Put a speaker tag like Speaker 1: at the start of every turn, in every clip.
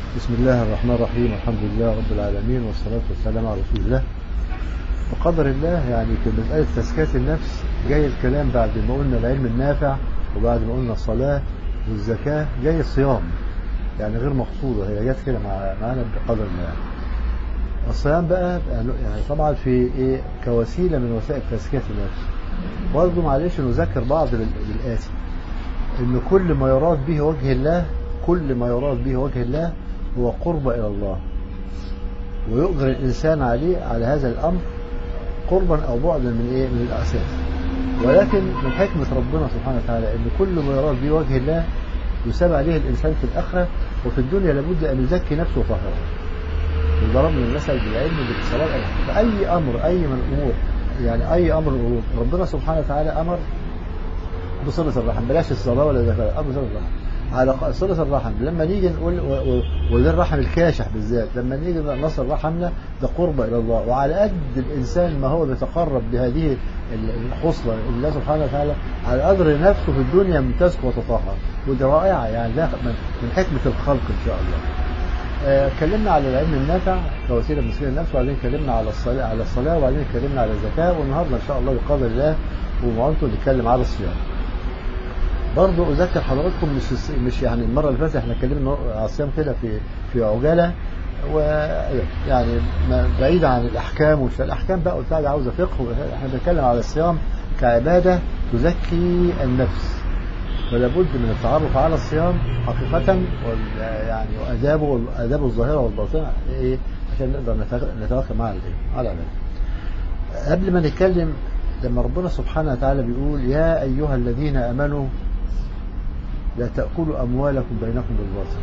Speaker 1: بسم الله الرحمن الرحيم الحمد لله رب العالمين والصلاة والسلام على رسول الله بقدر الله يعني في مسألة تزكية النفس جاي الكلام بعد ما قلنا العلم النافع وبعد ما قلنا الصلاة والزكاة جاي الصيام يعني غير مقصودة هي جت كده مع معانا بقدر الله الصيام بقى يعني طبعا في ايه كوسيلة من وسائل تزكية النفس برضه معلش نذكر بعض بالآتي ان كل ما يراد به وجه الله كل ما يراد به وجه الله هو قرب إلى الله ويؤجر الإنسان عليه على هذا الأمر قربا أو بعدا من إيه من الأساس ولكن من حكمة ربنا سبحانه وتعالى أن كل ما يراد به وجه الله يساب عليه الإنسان في الآخرة وفي الدنيا لابد أن يزكي نفسه وطهره وضربنا المثل بالعلم بالاتصالات فأي أمر أي من الأمور يعني أي أمر الأمور ربنا سبحانه وتعالى أمر بصلة الرحم بلاش الصلاة ولا الزكاة أمر بصلة الرحم على صلة الرحم لما نيجي نقول وده الرحم الكاشح بالذات لما نيجي نصل رحمنا ده قرب إلى الله وعلى قد الإنسان ما هو بيتقرب بهذه الخصلة الله سبحانه وتعالى على قدر نفسه في الدنيا من تزكو وتطهر ودي رائعة يعني ده من حكمة الخلق إن شاء الله اتكلمنا على العلم النافع كوسيله من وسيله النفس وبعدين اتكلمنا على الصلاه على الصلاه وبعدين اتكلمنا على الزكاه والنهارده ان شاء الله بقدر الله ومعونته نتكلم على الصيام. برضه اذكر حضراتكم مش مش يعني المره اللي فاتت احنا اتكلمنا على الصيام كده في في عجاله ويعني بعيد عن الاحكام ومش الاحكام بقى قلت عاوزه فقه احنا بنتكلم على الصيام كعباده تزكي النفس فلا بد من التعرف على الصيام حقيقة يعني وآدابه وآدابه الظاهرة والباطنة إيه عشان نقدر نتواكب مع الإيه على ذلك. قبل ما نتكلم لما ربنا سبحانه وتعالى بيقول يا أيها الذين آمنوا لا تأكلوا أموالكم بينكم بالباطل.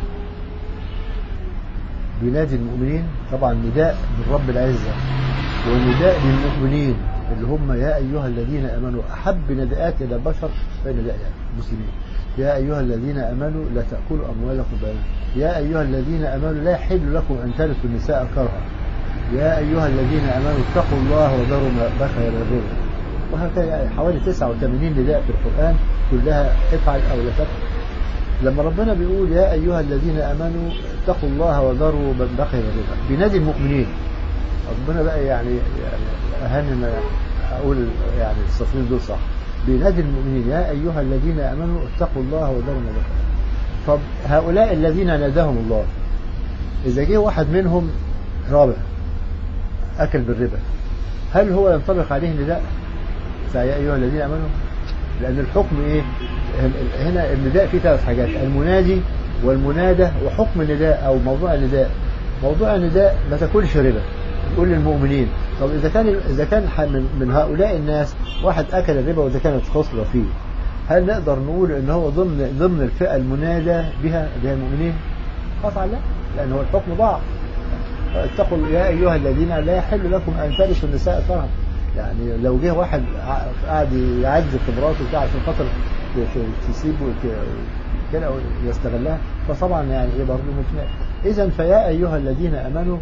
Speaker 1: بينادي المؤمنين طبعا نداء من رب العزة ونداء للمؤمنين اللي هم يا أيها الذين أمنوا أحب نداءات إلى البشر فهي نداء المسلمين يا أيها الذين أمنوا لا تأكلوا أموالكم بينكم يا أيها الذين أمنوا لا يحل لكم أن ترثوا النساء كرها يا أيها الذين أمنوا اتقوا الله وذروا ما بقي من الربا وهكذا يعني حوالي 89 نداء في القرآن كلها افعل أو لا تفعل لما ربنا بيقول يا أيها الذين أمنوا اتقوا الله وذروا ما بقي من الربا بينادي المؤمنين ربنا بقى يعني, يعني أهم ما أقول يعني الصفين دول صح بينادي المؤمنين يا أيها الذين آمنوا اتقوا الله وذروا ما بقي طب هؤلاء الذين ناداهم الله إذا جه واحد منهم رابع أكل بالربا هل هو ينطبق عليه النداء يا أيها الذين آمنوا لأن الحكم إيه هنا النداء فيه ثلاث حاجات المنادي والمنادى وحكم النداء أو موضوع النداء موضوع النداء ما تاكلش ربا يقول للمؤمنين طب إذا كان إذا كان من هؤلاء الناس واحد أكل الربا وإذا كانت خصلة فيه هل نقدر نقول إن هو ضمن ضمن الفئة المنادى بها بها المؤمنين؟ قطعا لا لأن هو الحكم ضعف اتقوا يا أيها الذين لا يحل لكم أن ترثوا النساء كرها يعني لو جه واحد قاعد يعز في مراته بتاع عشان خاطر تسيبه كده يستغلها فطبعا يعني ايه برضه مش اذا فيا ايها الذين امنوا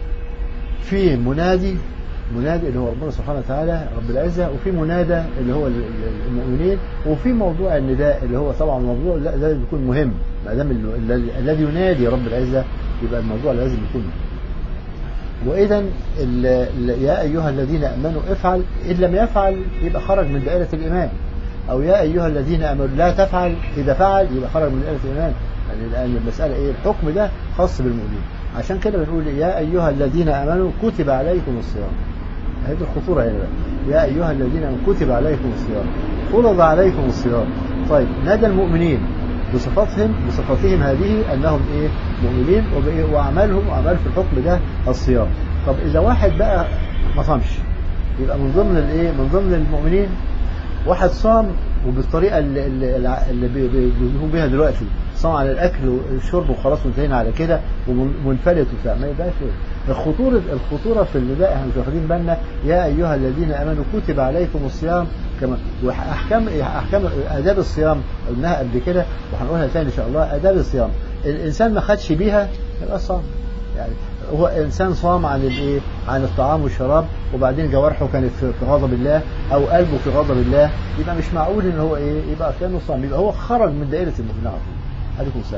Speaker 1: في منادي منادي اللي هو ربنا سبحانه وتعالى رب العزة وفي منادى اللي هو المؤمنين وفي موضوع النداء اللي هو طبعا موضوع لا ده بيكون مهم ما دام الذي ينادي رب العزة يبقى الموضوع لازم يكون مهم وإذا يا أيها الذين أمنوا افعل إن لم يفعل يبقى خرج من دائرة الإيمان أو يا أيها الذين أمنوا لا تفعل إذا فعل يبقى خرج من دائرة الإيمان يعني لأن المسألة إيه الحكم ده خاص بالمؤمنين عشان كده بنقول يا أيها الذين أمنوا كتب عليكم الصيام هذه الخطورة هنا يا أيها الذين أمنوا كتب عليكم الصيام فرض عليكم الصيام طيب نادى المؤمنين بصفاتهم بصفاتهم هذه أنهم إيه مؤمنين وأعمالهم وأعمال في الحكم ده الصيام طب إذا واحد بقى ما صامش يبقى من ضمن الإيه من ضمن المؤمنين واحد صام وبالطريقة اللي, اللي بيقوم بيها دلوقتي صام على الأكل والشرب وخلاص وانتهينا على كده ومنفلت وبتاع ما يبقاش الخطورة الخطورة في النداء احنا مش واخدين بالنا يا أيها الذين آمنوا كتب عليكم الصيام كما وأحكام أحكام آداب الصيام قلناها قبل كده وهنقولها تاني إن شاء الله آداب الصيام الإنسان ما خدش بيها يبقى صام يعني هو انسان صام عن الايه عن الطعام والشراب وبعدين جوارحه كانت في غضب الله او قلبه في غضب الله يبقى مش معقول ان هو ايه يبقى كانه صام يبقى هو خرج من دائره المؤمنين على طول عليكم السلام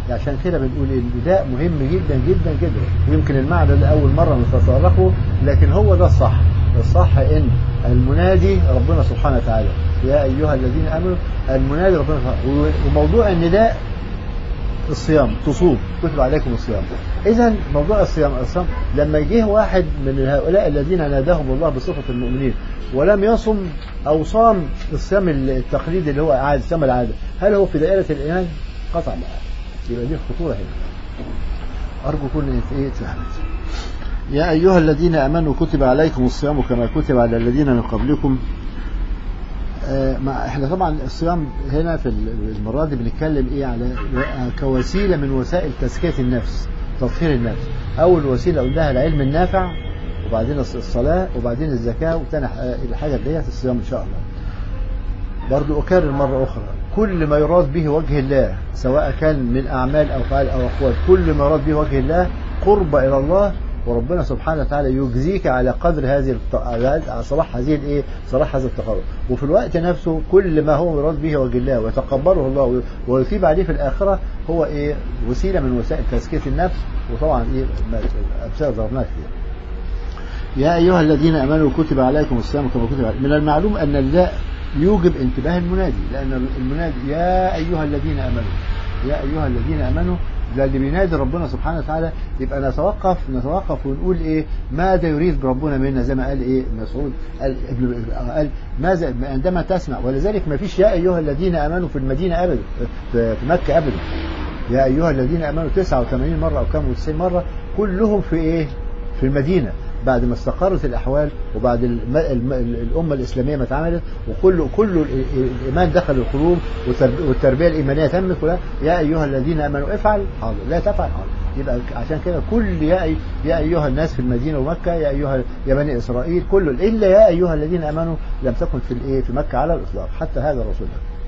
Speaker 1: عشان كده بنقول النداء مهم جدا جدا جدا ويمكن المعنى ده أول مرة نتطرقه لكن هو ده الصح الصح إن المنادي ربنا سبحانه وتعالى يا أيها الذين آمنوا المنادي ربنا سبحانه وموضوع النداء الصيام تصوم كتب عليكم الصيام اذا موضوع الصيام الصيام لما جه واحد من هؤلاء الذين ناداهم الله بصفه المؤمنين ولم يصم او صام الصيام التقليدي اللي هو عادي صيام العاده هل هو في دائره الايمان؟ قطعا لا يبقى دي الخطوره هنا ارجو كل ايه تفهمت يا ايها الذين امنوا كتب عليكم الصيام كما كتب على الذين من قبلكم مع احنا طبعا الصيام هنا في المرة دي بنتكلم ايه على كوسيلة من وسائل تزكية النفس تطهير النفس اول وسيلة قلناها العلم النافع وبعدين الصلاة وبعدين الزكاة وتاني الحاجة اللي هي الصيام ان شاء الله برضو اكرر مرة اخرى كل ما يراد به وجه الله سواء كان من اعمال او افعال او اقوال كل ما يراد به وجه الله قرب الى الله وربنا سبحانه وتعالى يجزيك على قدر هذه على صلاح هذه الايه صلاح هذا التقرب وفي الوقت نفسه كل ما هو مراد به وجه الله ويتقبله الله ويثيب عليه في الاخره هو ايه وسيله من وسائل تزكيه النفس وطبعا ايه امثله ضربناها كتير يا ايها الذين امنوا كتب عليكم الصيام كما كتب عليكم من المعلوم ان النداء يوجب انتباه المنادي لان المنادي يا ايها الذين امنوا يا ايها الذين امنوا ده اللي بينادي ربنا سبحانه وتعالى يبقى نتوقف نتوقف ونقول ايه ماذا يريد ربنا منا زي ما قال ايه مسعود قال ابن قال ماذا عندما تسمع ولذلك ما فيش يا ايها الذين امنوا في المدينه ابدا في مكه ابدا يا ايها الذين امنوا 89 مره او كم 90 مره كلهم في ايه في المدينه بعد ما استقرت الأحوال وبعد الم... الم... الأمة الإسلامية ما اتعملت وكل كل الإيمان دخل القلوب والتربية الإيمانية تمت كلها يا أيها الذين آمنوا افعل حاضر لا تفعل حاضر يبقى عشان كده كل يا أي... يا أيها الناس في المدينة ومكة يا أيها يا بني إسرائيل كل إلا يا أيها الذين آمنوا لم تكن في الإيه في مكة على الإطلاق حتى هذا الرسول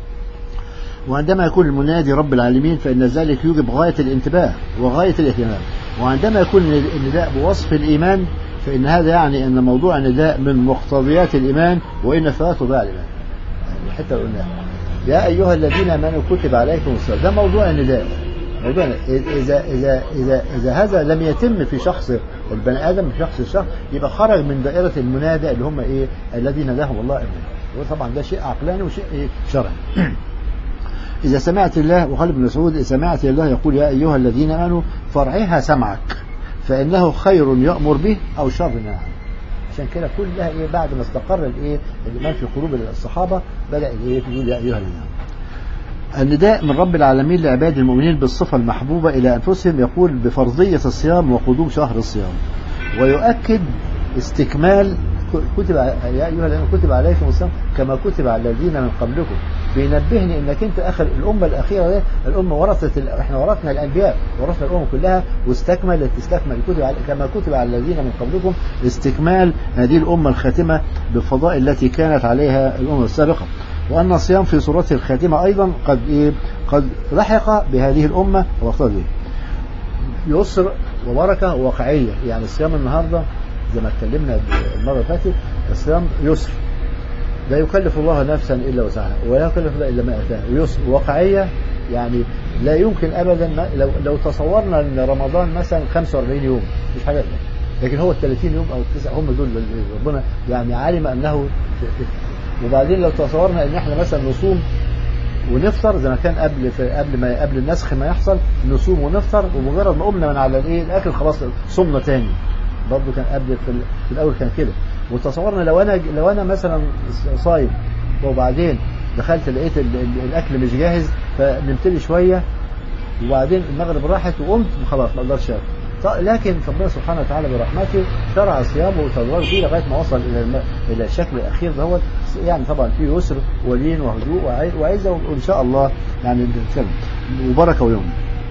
Speaker 1: وعندما يكون المنادي رب العالمين فإن ذلك يوجب غاية الانتباه وغاية الاهتمام وعندما يكون النداء بوصف الإيمان فإن هذا يعني أن موضوع النداء من مقتضيات الإيمان وإن فلا تضيع الإيمان الحتة اللي قلناها يا أيها الذين آمنوا كتب عليكم الصلاة ده موضوع النداء موضوع إذا إذا إذا إذا هذا لم يتم في شخص البني آدم في شخص الشخص يبقى خرج من دائرة المنادى اللي هم إيه الذين نداهم الله ابنه وطبعا ده شيء عقلاني وشيء إيه شرعي إذا سمعت الله وقال ابن مسعود إذا سمعت الله يقول يا أيها الذين آمنوا فارعها سمعك فإنه خير يأمر به أو شر نهى عشان كده كلها إيه بعد ما استقر الإيه الإيمان في قلوب الصحابة بدأ الإيه يقول يا أيها الذين النداء من رب العالمين لعباد المؤمنين بالصفة المحبوبة إلى أنفسهم يقول بفرضية الصيام وقدوم شهر الصيام ويؤكد استكمال كتب يا أيها الذين كتب عليكم الصيام كما كتب على الذين من قبلكم بينبهني انك انت اخر الامه الاخيره دي الامه ورثت ال... احنا ورثنا الانبياء ورثنا الامم كلها واستكملت استكمل كتب على... كما كتب على الذين من قبلكم استكمال هذه الامه الخاتمه بالفضائل التي كانت عليها الامم السابقه وان الصيام في صورته الخاتمه ايضا قد إيه قد لحق بهذه الامه واقتضى يسر وبركه وواقعيه يعني الصيام النهارده زي ما اتكلمنا المره اللي فاتت الصيام يسر لا يكلف الله نفسا الا وسعها ولا يكلف الله الا ما اتاها ويسر واقعيه يعني لا يمكن ابدا ما لو لو تصورنا ان رمضان مثلا 45 يوم مش حاجه لكن هو ال 30 يوم او التسع هم دول ربنا يعني علم انه وبعدين لو تصورنا ان احنا مثلا نصوم ونفطر زي ما كان قبل في قبل ما قبل النسخ ما يحصل نصوم ونفطر ومجرد ما قمنا من على الايه الاكل خلاص صمنا تاني برضه كان قبل في, في الاول كان كده وتصورنا لو انا لو انا مثلا صايم وبعدين دخلت لقيت الاكل مش جاهز فنمت لي شويه وبعدين المغرب راحت وقمت خلاص ما اقدرش اكل لكن ربنا سبحانه وتعالى برحمته شرع صيامه وتدرج فيه لغايه ما وصل الى الم... الى الشكل الاخير دوت يعني طبعا فيه يسر ولين وهدوء وعزه وان شاء الله يعني نتكلم وبركه ويوم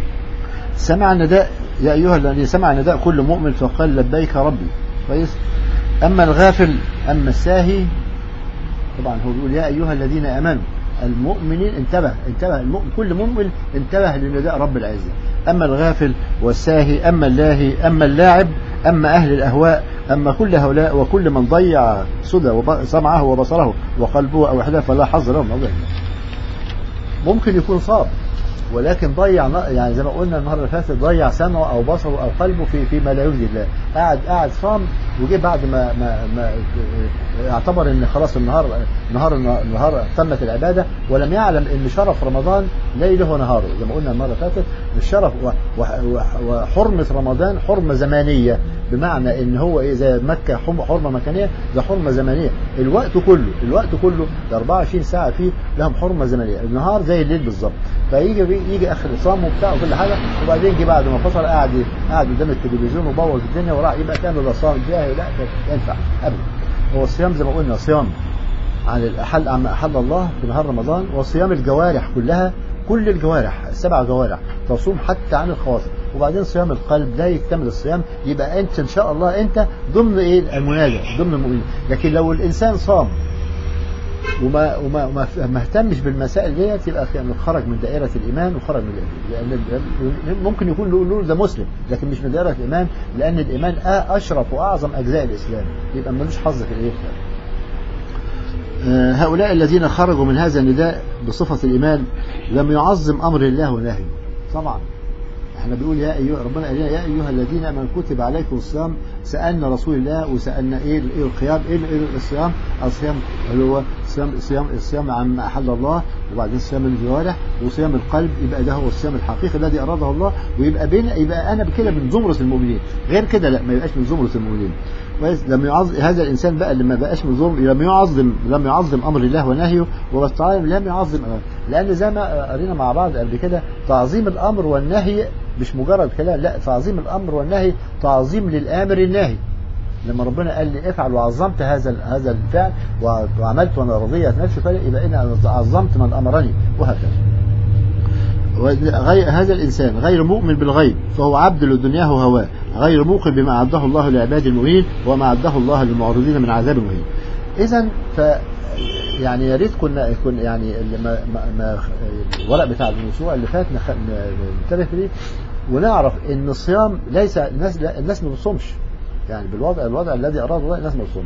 Speaker 1: سمع النداء يا ايها الذين سمع النداء كل مؤمن فقال لبيك ربي كويس اما الغافل اما الساهي طبعا هو بيقول يا ايها الذين امنوا المؤمنين انتبه انتبه المؤمن كل مؤمن انتبه لنداء رب العزة أما الغافل والساهي أما اللاهي أما اللاعب أما أهل الأهواء أما كل هؤلاء وكل من ضيع سدى سمعه وبصره وقلبه أو إحداه فلا حظ له من ممكن يكون صاب ولكن ضيع يعني زي ما قلنا المره اللي فاتت ضيع سمعه او بصره او قلبه في فيما لا يرضي الله قاعد قاعد صام وجه بعد ما ما, ما اعتبر ان خلاص النهار نهار النهار تمت العباده ولم يعلم ان شرف رمضان ليله ونهاره زي ما قلنا المره اللي فاتت الشرف وحرمه رمضان حرمه زمانيه بمعنى ان هو ايه زي مكه حرمه مكانيه ده حرمه زمنيه الوقت كله الوقت كله ال 24 ساعه فيه لهم حرمه زمنيه النهار زي الليل بالظبط فيجي يجي اخر الصوم وبتاع وكل حاجه وبعدين يجي بعد ما فصل قاعد قاعد قدام التلفزيون وبوظ الدنيا وراح يبقى كان ده صام جاهل لا ينفع ابدا هو الصيام زي ما قلنا صيام عن الأحل عما أحل الله في نهار رمضان وصيام الجوارح كلها كل الجوارح السبع جوارح تصوم حتى عن الخواطر وبعدين صيام القلب ده يكتمل الصيام يبقى انت ان شاء الله انت ضمن ايه المناجة ضمن المؤمنين لكن لو الانسان صام وما وما ما ما اهتمش بالمسائل ديت يبقى خرج من دائرة الإيمان وخرج من لأن ممكن يكون له ده مسلم لكن مش من دائرة الإيمان لأن الإيمان أشرف وأعظم أجزاء الإسلام يبقى ملوش حظ في الإيه هؤلاء الذين خرجوا من هذا النداء بصفة الإيمان لم يعظم أمر الله ونهيه طبعا احنا بنقول يا ايها ربنا قال يا ايها الذين امنوا كتب عليكم الصيام سالنا رسول الله وسالنا ايه ايه القيام ايه الصيام الصيام اللي هو صيام صيام الصيام عما احل الله وبعدين صيام الجوارح وصيام القلب يبقى ده هو الصيام الحقيقي الذي اراده الله ويبقى بين يبقى انا كده من زمره المؤمنين غير كده لا ما يبقاش من زمره المؤمنين كويس لم يعظم هذا الانسان بقى اللي ما بقاش من زمره لم يعظم لم يعظم امر الله ونهيه وبالتالي لم يعظم لان زي ما قرينا مع بعض قبل كده تعظيم الامر والنهي مش مجرد كلام لا تعظيم الامر والنهي تعظيم للامر الناهي لما ربنا قال لي افعل وعظمت هذا هذا الفعل وعملت وانا رضيت نفسي فلا يبقى انا عظمت من امرني وهكذا غير هذا الإنسان غير مؤمن بالغيب فهو عبد لدنياه وهواه غير موقن بما أعده الله لعباد المؤمنين وما أعده الله للمعرضين من عذاب مهين إذا ف يعني يا ريت كنا كنا يعني ما ما الورق بتاع الموسوعه اللي فات ننتبه ليه ونعرف ان الصيام ليس الناس الناس ما بتصومش يعني بالوضع الوضع الذي اراده الله الناس ما بتصوم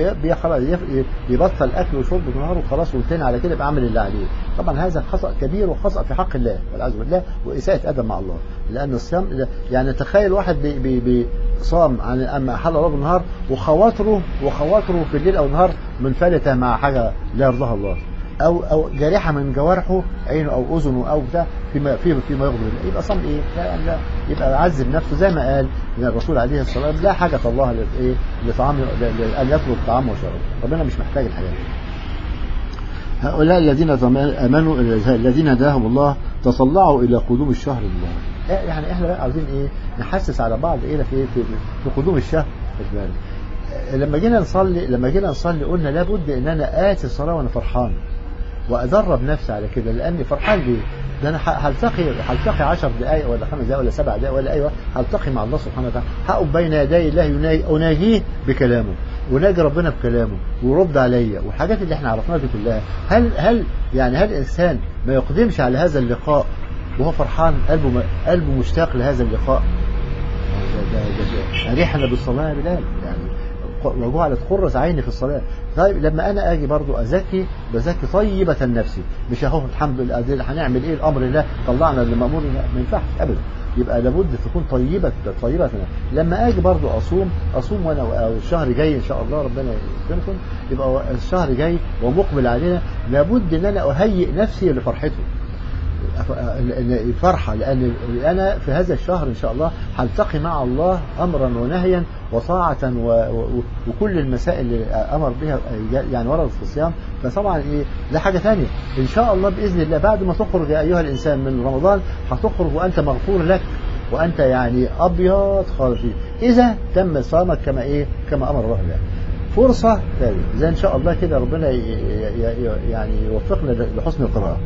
Speaker 1: بيبطل اكل وشرب بالنهار وخلاص والتاني على كده يبقى عامل اللي عليه طبعا هذا خطا كبير وخطا في حق الله والعياذ بالله واساءه ادب مع الله لان الصيام يعني تخيل واحد بي بي بي صام عن اما احل الله بالنهار وخواطره وخواطره في الليل او النهار منفلته مع حاجه لا يرضاها الله او او جارحه من جوارحه عينه او اذنه او بتاع فيما فيما فيما يغضب الله يبقى صام ايه؟ لا لا يبقى عذب نفسه زي ما قال الرسول عليه الصلاه والسلام لا حاجه الله لايه؟ لطعام ان يطلب طعام وشراب ربنا مش محتاج الحاجات دي هؤلاء الذين امنوا الذين هداهم الله تطلعوا الى قدوم الشهر المبارك يعني احنا بقى عاوزين ايه نحسس على بعض ايه في في, في قدوم الشهر المبارك لما جينا نصلي لما جينا نصلي قلنا لابد ان انا اتي الصلاه وانا فرحان وادرب نفسي على كده لاني فرحان بيه ده انا هلتقي هلتقي 10 دقائق ولا 5 دقائق ولا 7 دقائق ولا ايوه هلتقي مع الله سبحانه وتعالى هقف بين يدي الله اناجيه بكلامه وناجي ربنا بكلامه ويرد عليا والحاجات اللي احنا عرفناها دي كلها هل هل يعني هل الانسان ما يقدمش على هذا اللقاء وهو فرحان قلبه قلبه مشتاق لهذا اللقاء ده ده ده اريحنا بالصلاه يا بلال يعني وجعلت قرة عيني في الصلاة طيب لما أنا أجي برضو أزكي بزكي طيبة نفسي مش أهو الحمد لله هنعمل إيه الأمر الله طلعنا اللي مأمور ما ينفعش أبدا يبقى لابد تكون طيبة طيبة لما أجي برضو أصوم أصوم وأنا الشهر جاي إن شاء الله ربنا يكرمكم يبقى الشهر جاي ومقبل علينا لابد إن أنا أهيئ نفسي لفرحته فرحة لأن أنا في هذا الشهر إن شاء الله هلتقي مع الله أمرا ونهيا وطاعة وكل المسائل اللي أمر بها يعني وردت في الصيام فطبعا إيه ده حاجة ثانية إن شاء الله بإذن الله بعد ما تخرج يا أيها الإنسان من رمضان هتخرج وأنت مغفور لك وأنت يعني أبيض خالص إذا تم صيامك كما إيه كما أمر الله يعني. فرصة ثانية زي إن شاء الله كده ربنا يعني يوفقنا لحسن القراءة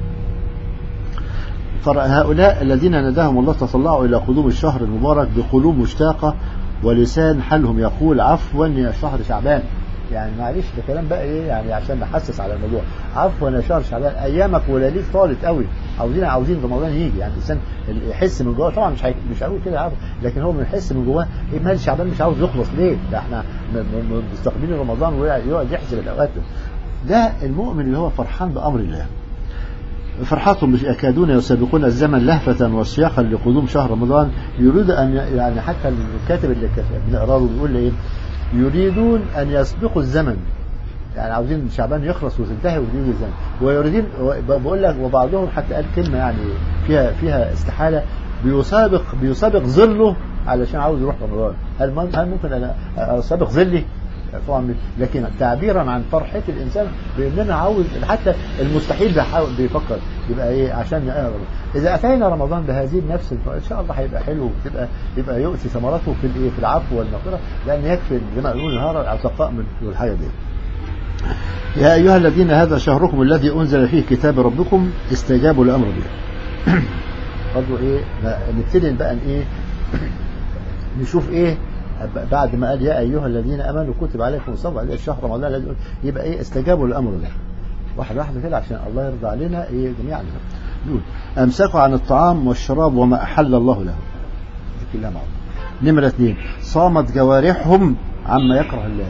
Speaker 1: هؤلاء الذين نداهم الله تطلعوا إلى قدوم الشهر المبارك بقلوب مشتاقة ولسان حالهم يقول عفوا يا شهر شعبان يعني معلش ده كلام بقى ايه يعني عشان نحسس على الموضوع عفوا يا شهر شعبان ايامك ولياليك طالت قوي عاوزين عاوزين رمضان يجي يعني الانسان يحس من جواه طبعا مش هي... مش هقول كده عفوا لكن هو بيحس من جواه ايه مال شعبان مش عاوز يخلص ليه؟ ده احنا مستقبلين رمضان ويقعد يحسب الاوقات ده المؤمن اللي هو فرحان بامر الله فرحتهم يكادون يسابقون الزمن لهفة وسياقا لقدوم شهر رمضان يريد أن يعني حتى الكاتب اللي بنقراه بيقول إيه يريدون أن يسبقوا الزمن يعني عاوزين شعبان يخلص وتنتهي ويجي الزمن ويريدين بقول لك وبعضهم حتى قال كلمة يعني فيها فيها استحالة بيسابق بيسابق ظله علشان عاوز يروح رمضان هل هل ممكن انا اسابق ظلي طبعا لكن تعبيرا عن فرحة الإنسان بأن أنا عاوز حتى المستحيل بيحاول بيفكر يبقى إيه عشان نقرب إذا أتينا رمضان بهذه النفس إن شاء الله هيبقى حلو وتبقى يبقى يؤتي ثمرته في الإيه في العفو والمغفرة لأن يكفي زي ما يقولون نهار العتقاء من الحاجة دي يا أيها الذين هذا شهركم الذي أنزل فيه كتاب ربكم استجابوا لأمر به برضه إيه نبتدي بقى إيه نشوف إيه بعد ما قال يا أيها الذين أمنوا كتب عليكم الصبر عليه الشهر رمضان الذي يبقى إيه استجابوا للأمر ده واحد واحد كده عشان الله يرضى علينا إيه جميعا دول أمسكوا عن الطعام والشراب وما أحل الله له دي كلها معروفة نمرة اثنين صامت جوارحهم عما يكره الله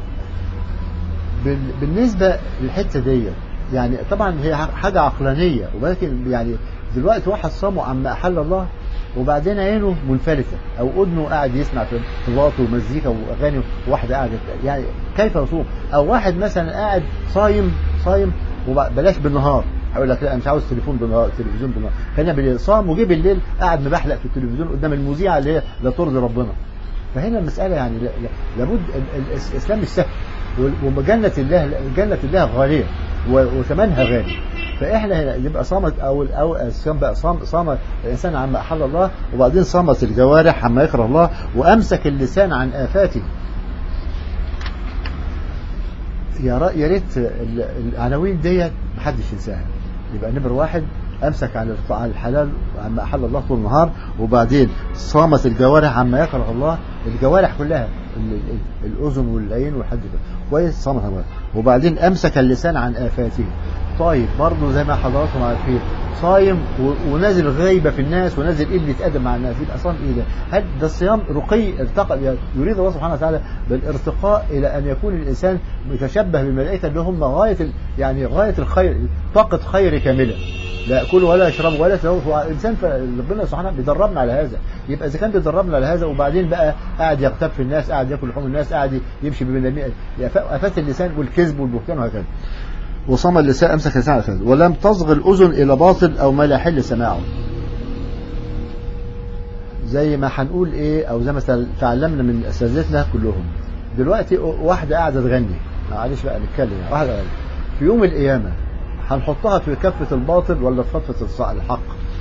Speaker 1: بالنسبة للحتة دي يعني طبعا هي حاجة عقلانية ولكن يعني دلوقتي واحد صامه عما أحل الله وبعدين عينه منفلتة أو أذنه قاعد يسمع في طباط ومزيكا وأغاني وواحدة قاعدة يعني كيف يصوم أو واحد مثلا قاعد صايم صايم وبلاش بالنهار هقول لك لا انا مش عاوز تليفون بالنهار تلفزيون بالنهار خلينا بالليل صام وجي بالليل قاعد مبحلق في التلفزيون قدام المذيعه اللي هي لا ترضي ربنا فهنا المساله يعني لابد الاسلام مش سهل وجنه الله جنه الله غاليه وثمنها غالي فاحنا يبقى صامت او او الصيام بقى صام صام الانسان عما احل الله وبعدين صامت الجوارح عما يكره الله وامسك اللسان عن افاته يا يا ريت العناوين ديت محدش ينساها يبقى نمر واحد امسك عن عن الحلال عما احل الله طول النهار وبعدين صامت الجوارح عما يكره الله الجوارح كلها الاذن والعين والحد ده كويس صامت وبعدين امسك اللسان عن افاته طيب برضه زي ما حضراتكم عارفين صايم ونازل غيبه في الناس ونازل قله ادب مع الناس يبقى صام ايه ده؟ هل ده الصيام رقي ارتقى يريد الله سبحانه وتعالى بالارتقاء الى ان يكون الانسان متشبه بالملائكه اللي هم غايه يعني غايه الخير طاقه خير كامله لا ياكلوا ولا يشربوا ولا يتلوثوا الانسان ربنا سبحانه بيدربنا على هذا يبقى اذا كان بيدربنا على هذا وبعدين بقى قاعد يغتاب في الناس قاعد ياكل لحوم الناس قاعد يمشي بين افات اللسان والكذب والبهتان وهكذا وصام اللسان امسك اللسان على ولم تصغ الاذن الى باطل او ما لا يحل سماعه زي ما هنقول ايه او زي ما تعلمنا من اساتذتنا كلهم دلوقتي واحده قاعده تغني معلش بقى نتكلم واحده غني. في يوم القيامه هنحطها في كفه الباطل ولا في كفه الحق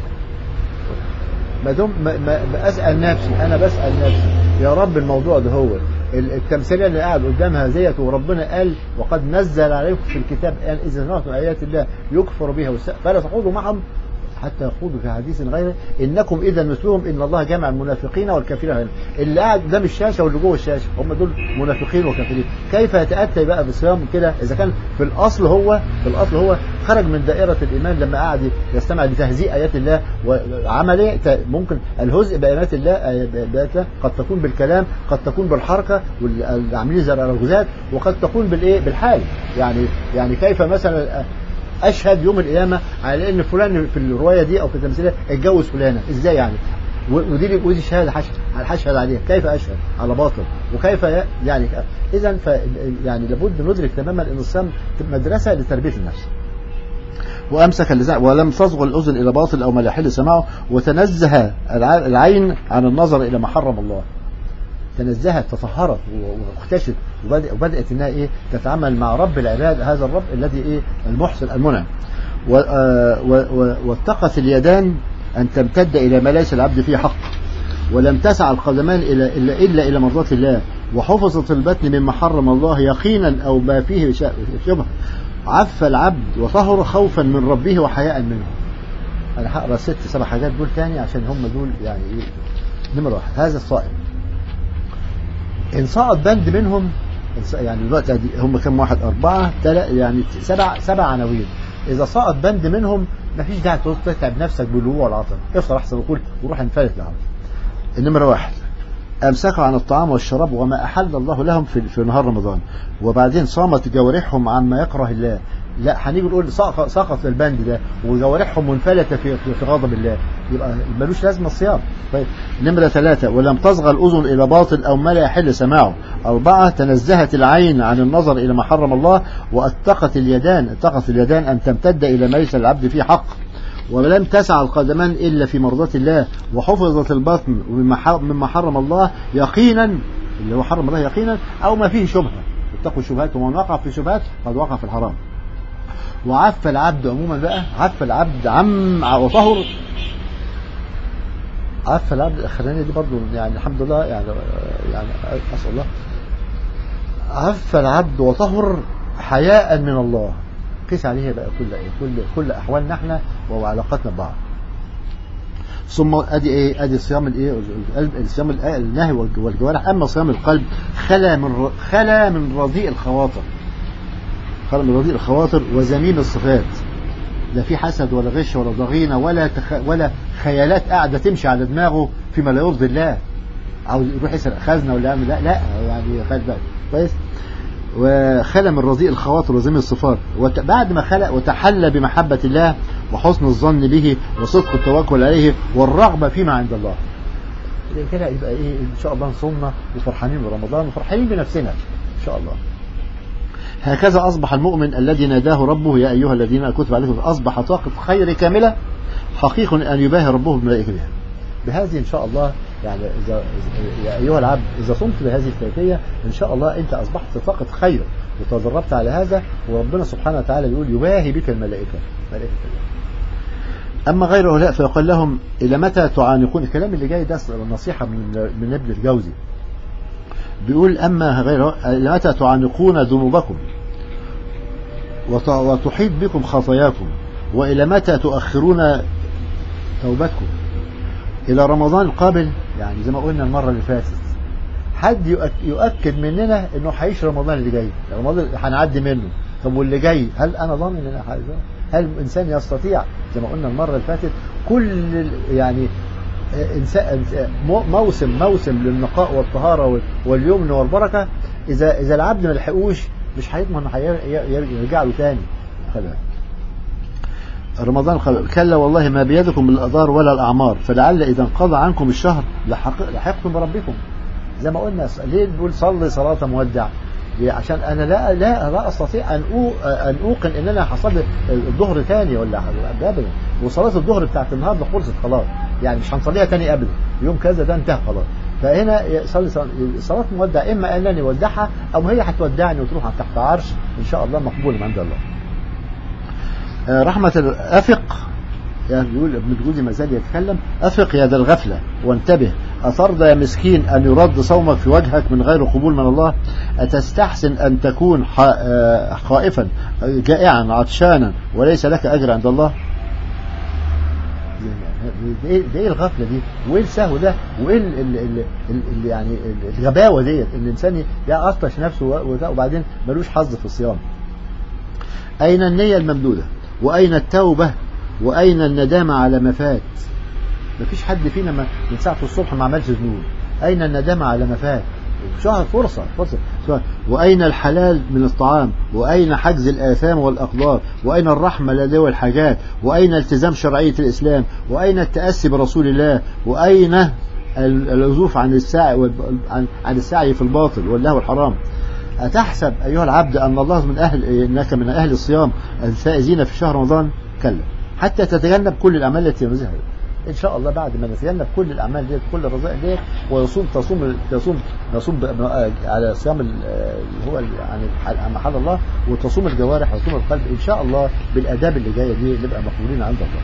Speaker 1: ما دام ما ما اسال نفسي انا بسال نفسي يا رب الموضوع ده هو التمثيليه اللي قاعد قدامها ديت وربنا قال وقد نزل عليكم في الكتاب قال اذا سمعتم ايات الله يكفر بها فلا تخوضوا معهم حتى يخوضوا في حديث غيره انكم اذا مثلهم ان الله جمع المنافقين والكافرين هنا اللي قاعد قدام الشاشه واللي جوه الشاشه هم دول منافقين وكافرين كيف يتاتى بقى بصيام كده اذا كان في الاصل هو في الاصل هو خرج من دائره الايمان لما قعد يستمع لتهزيء ايات الله وعمل ايه ممكن الهزء بايات الله بايات الله قد تكون بالكلام قد تكون بالحركه والعاملين زي الارجوزات وقد تكون بالايه بالحال يعني يعني كيف مثلا اشهد يوم القيامه على ان فلان في الروايه دي او في التمثيليه اتجوز فلانه ازاي يعني ودي ودي شهاده حشد هشهد عليها كيف اشهد على باطل وكيف يعني اذا ف يعني لابد ندرك تماما ان الصيام مدرسه لتربيه النفس وامسك اللسان ولم تصغ الاذن الى باطل او ما لا يحل سماعه وتنزه العين عن النظر الى ما حرم الله تنزهت تطهرت واختشت وبدأت انها ايه تتعامل مع رب العباد هذا الرب الذي ايه المحسن المنعم واتقت اليدان ان تمتد الى ما ليس العبد فيه حق ولم تسع القدمان إلا, إلا, إلا إلى مرضات الله وحفظت البطن مما حرم الله يقينا أو ما فيه شبه عف العبد وطهر خوفا من ربه وحياء منه أنا هقرا ست سبع حاجات دول تاني عشان هم دول يعني إيه نمرة واحد هذا الصائم إن سقط بند منهم يعني دلوقتي هم كم واحد أربعة يعني سبع سبع عناوين إذا سقط بند منهم مفيش داعي تتعب نفسك بالوقوع والعطر افطر أحسن وكل وروح انفلت لعمل النمرة واحد أمسكوا عن الطعام والشراب وما أحل الله لهم في, في نهار رمضان وبعدين صامت جوارحهم عما يكره الله لا هنيجي نقول سقط سقط البند ده وجوارحهم منفلتة في في غضب الله يبقى ملوش لازمة الصيام طيب نمرة ثلاثة ولم تصغى الأذن إلى باطل أو ما لا يحل سماعه أربعة تنزهت العين عن النظر إلى ما حرم الله واتقت اليدان اتقت اليدان أن تمتد إلى ما ليس العبد فيه حق ولم تسع القدمان إلا في مرضاة الله وحفظت البطن مما حرم الله يقينا اللي هو حرم الله يقينا أو ما فيه شبهة اتقوا الشبهات ومن وقع في شبهات قد وقع في الحرام وعف العبد عموما بقى عف العبد عم وطهر عف العبد الاخرانيه دي برضو يعني الحمد لله يعني يعني اسال الله عف العبد وطهر حياء من الله قيس عليها بقى كل ايه كل كل احوالنا احنا وعلاقتنا ببعض ثم ادي ايه ادي صيام الايه الصيام النهي والجوارح اما صيام القلب خلا من خلا من رديء الخواطر خلا من رديء الخواطر وزميم الصفات لا في حسد ولا غش ولا ضغينه ولا تخ... ولا خيالات قاعده تمشي على دماغه فيما لا يرضي الله عاوز يروح يسرق خزنه ولا يعمل لا لا يعني خد بالك كويس وخلى من رضيء الخواطر وزمن الصفات وبعد ما خلق وتحلى بمحبة الله وحسن الظن به وصدق التوكل عليه والرغبة فيما عند الله كده يبقى ايه ان شاء الله نصومنا وفرحانين برمضان وفرحانين بنفسنا ان شاء الله هكذا أصبح المؤمن الذي ناداه ربه يا أيها الذين كتب عليكم أصبح طاقة خير كاملة حقيق أن يباهي ربه بملائكته بهذه إن شاء الله يعني إذا يا أيها العبد إذا صمت بهذه الكيفية إن شاء الله أنت أصبحت طاقة خير وتدربت على هذا وربنا سبحانه وتعالى يقول يباهي بك الملائكة ملائكة الله أما غير هؤلاء فيقول لهم إلى متى تعانقون الكلام اللي جاي ده نصيحة من من ابن الجوزي بيقول أما غير إلى متى تعانقون ذنوبكم وتحيط بكم خطاياكم وإلى متى تؤخرون توبتكم إلى رمضان القابل يعني زي ما قلنا المرة اللي فاتت حد يؤكد مننا انه هيعيش رمضان اللي جاي رمضان هنعدي منه طب واللي جاي هل انا ضامن ان انا هل الانسان يستطيع زي ما قلنا المره اللي فاتت كل يعني إنسان موسم موسم للنقاء والطهاره واليمن والبركه اذا اذا العبد ما لحقوش مش هيضمن يرجع له تاني خلال. رمضان قال كلا والله ما بيدكم من الأضار ولا الأعمار فلعل إذا انقضى عنكم الشهر لحقتم بربكم زي ما قلنا ليه بنقول صلي صلاة مودع عشان أنا لا لا لا أستطيع أن أن أوقن إن أنا هصلي الظهر تاني ولا أبدا وصلاة الظهر بتاعت النهارده خلصت خلاص يعني مش هنصليها تاني أبدا يوم كذا ده انتهى خلاص فهنا صلي صلاة مودع إما أنني أودعها أو هي هتودعني وتروح تحت عرش إن شاء الله مقبول من عند الله رحمة أفق يعني يقول ابن الجوزي ما زال يتكلم أفق يا ذا الغفلة وانتبه أترضى يا مسكين أن يرد صومك في وجهك من غير قبول من الله أتستحسن أن تكون خائفا جائعا عطشانا وليس لك أجر عند الله ده ايه الغفله دي وايه السهو ده وايه ال ال ال ال يعني الغباوه ديت ان الانسان يعطش نفسه وبعدين ملوش حظ في الصيام اين النيه الممدوده واين التوبه واين الندامه على ما فات مفيش حد فينا من ساعه الصبح ما عملش ذنوب اين الندامه على ما فات شهر فرصة فرصة وأين الحلال من الطعام وأين حجز الآثام والأقدار وأين الرحمة لدى والحاجات وأين التزام شرعية الإسلام وأين التأسي برسول الله وأين العزوف عن السعي عن السعي في الباطل والله الحرام أتحسب أيها العبد أن الله من أهل إنك من أهل الصيام الفائزين في شهر رمضان كلا حتى تتجنب كل الأعمال التي ينزلها ان شاء الله بعد ما نتجنب كل الاعمال ديت كل الرذائل ديت ويصوم تصوم تصوم نصوم على صيام اللي هو يعني محل الله وتصوم الجوارح وتصوم القلب ان شاء الله بالاداب اللي جايه دي نبقى مقبولين عند الله.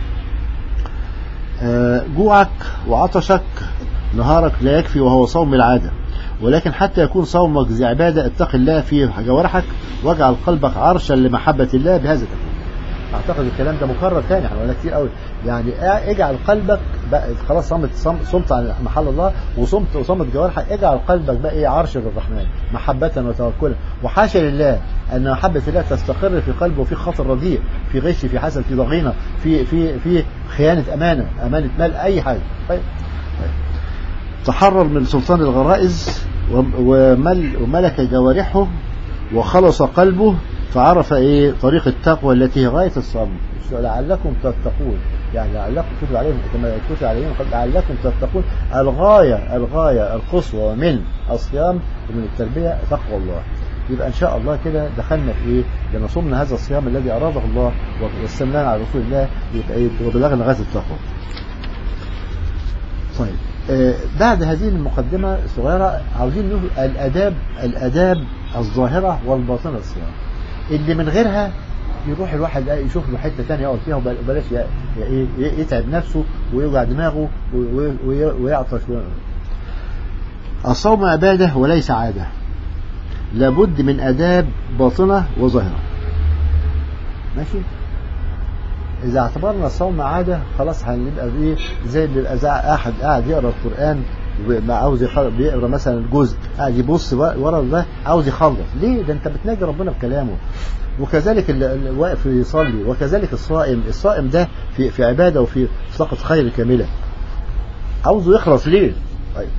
Speaker 1: جوعك وعطشك نهارك لا يكفي وهو صوم العاده ولكن حتى يكون صومك ذي عباده اتق الله في جوارحك واجعل قلبك عرشا لمحبه الله بهذا تكون. اعتقد الكلام ده مكرر تاني احنا قلنا كتير قوي يعني اجعل قلبك بقى خلاص صمت صمت عن محل الله وصمت وصمت جوارحك اجعل قلبك بقى ايه عرش للرحمن محبة وتوكلا وحاشا لله ان محبة الله تستقر في قلبه في خطر رديء في غش في حسد في ضغينة في في في خيانة امانة امانة مال اي حاجة طيب تحرر من سلطان الغرائز ومل وملك جوارحه وخلص قلبه فعرف ايه طريق التقوى التي هي غايه الصبر لعلكم تتقون يعني لعلكم كتب عليهم كما كتب عليهم لعلكم تتقون الغايه الغايه القصوى من الصيام ومن التربيه تقوى الله يبقى ان شاء الله كده دخلنا في ايه لما صمنا هذا الصيام الذي اراده الله واستمنانا على رسول الله يبقى ايه وبلغنا غايه التقوى طيب آه بعد هذه المقدمة الصغيرة عاوزين نقول الأداب الأداب الظاهرة والباطنة للصيام اللي من غيرها يروح الواحد يشوف له حته ثانيه يقعد فيها وبلاش يتعب نفسه ويوجع دماغه ويعطش الصوم عباده وليس عاده لابد من اداب باطنه وظاهره ماشي اذا اعتبرنا الصوم عاده خلاص هنبقى ايه زي اللي بيبقى احد قاعد يقرا القران عاوز بيقرا مثلا جزء قاعد يبص ورا ده عاوز يخلص ليه ده انت بتناجي ربنا بكلامه وكذلك اللي واقف يصلي وكذلك الصائم الصائم ده في في عباده وفي طاقه خير كامله عاوزه يخلص ليه طيب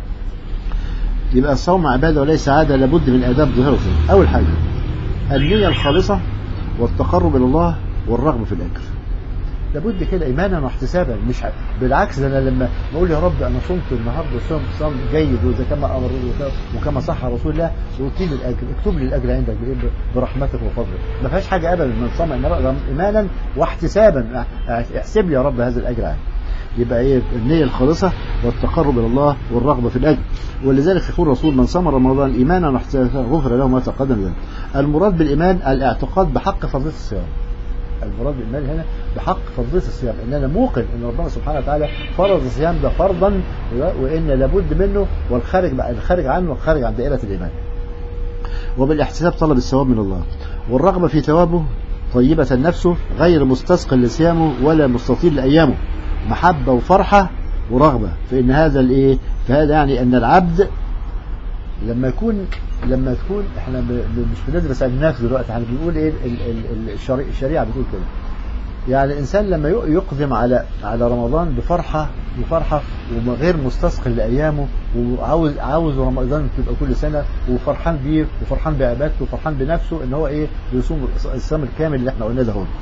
Speaker 1: يبقى الصوم عباده وليس عاده لابد من اداب ظاهره اول حاجه النيه الخالصه والتقرب الى الله والرغبه في الاجر لابد كده ايمانا واحتسابا مش ع... بالعكس ده انا لما بقول يا رب انا صمت النهارده صوم صوم جيد واذا كما امر وكما صح رسول الله وقلت لي الاجر اكتب لي الاجر عندك برحمتك وفضلك ما فيهاش حاجه ابدا من صام ايمانا واحتسابا احسب لي يا رب هذا الاجر عندي يبقى ايه النية الخالصة والتقرب إلى الله والرغبة في الأجر ولذلك يقول الرسول من صام رمضان إيمانا واحتسابا غفر له ما تقدم ذلك المراد بالإيمان الاعتقاد بحق فضيلة الصيام المراد بالمال هنا بحق فضيلة الصيام ان انا موقن ان ربنا سبحانه وتعالى فرض الصيام ده فرضا وان لابد منه والخارج الخارج عنه خارج عن دائرة الايمان وبالاحتساب طلب الثواب من الله والرغبة في ثوابه طيبة نفسه غير مستثقل لصيامه ولا مستطيل لأيامه محبة وفرحة ورغبة فإن هذا الإيه فهذا يعني أن العبد لما يكون لما تكون احنا ب... مش بندرس علم النفس دلوقتي احنا بنقول ايه ال... ال... الشريعة, الشريعة بتقول كده يعني الانسان لما يقدم على على رمضان بفرحه بفرحه وغير مستثقل لايامه وعاوز عاوز رمضان تبقى كل سنه وفرحان بيه وفرحان بعبادته وفرحان بنفسه ان هو ايه بيصوم الصيام الكامل اللي احنا قلناه ده هون.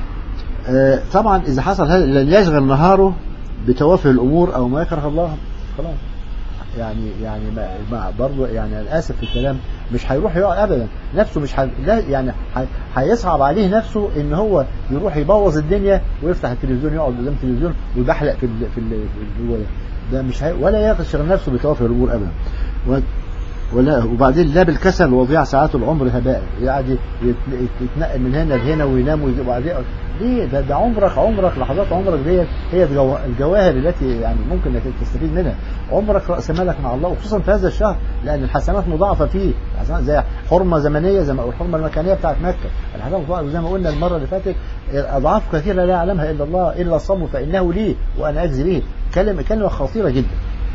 Speaker 1: آه طبعا اذا حصل هذا لن يشغل نهاره بتوافه الامور او ما يكره الله خلاص يعني يعني ما برضه يعني انا اسف في الكلام مش هيروح يقعد ابدا نفسه مش ح... لا يعني هيصعب عليه نفسه ان هو يروح يبوظ الدنيا ويفتح التلفزيون يقعد قدام التلفزيون ويبحلق في ال... في ال... في ال... ده مش هي... ولا يشغل نفسه بتوافه الامور ابدا و... ولا وبعدين لا بالكسل وضياع ساعات العمر هباء قاعد يتنقل من هنا لهنا وينام وبعدين ليه ده, ده عمرك عمرك لحظات عمرك ديت هي الجواهر التي يعني ممكن انك تستفيد منها عمرك راس مالك مع الله وخصوصا في هذا الشهر لان الحسنات مضاعفه فيه الحسنات زي حرمه زمنيه زي ما الحرمه المكانيه بتاعت مكه الحسنات مضاعفه زي ما قلنا المره اللي فاتت اضعاف كثيره لا يعلمها الا الله الا الصوم فانه لي وانا اجزي به كلمه كلمه خطيره جدا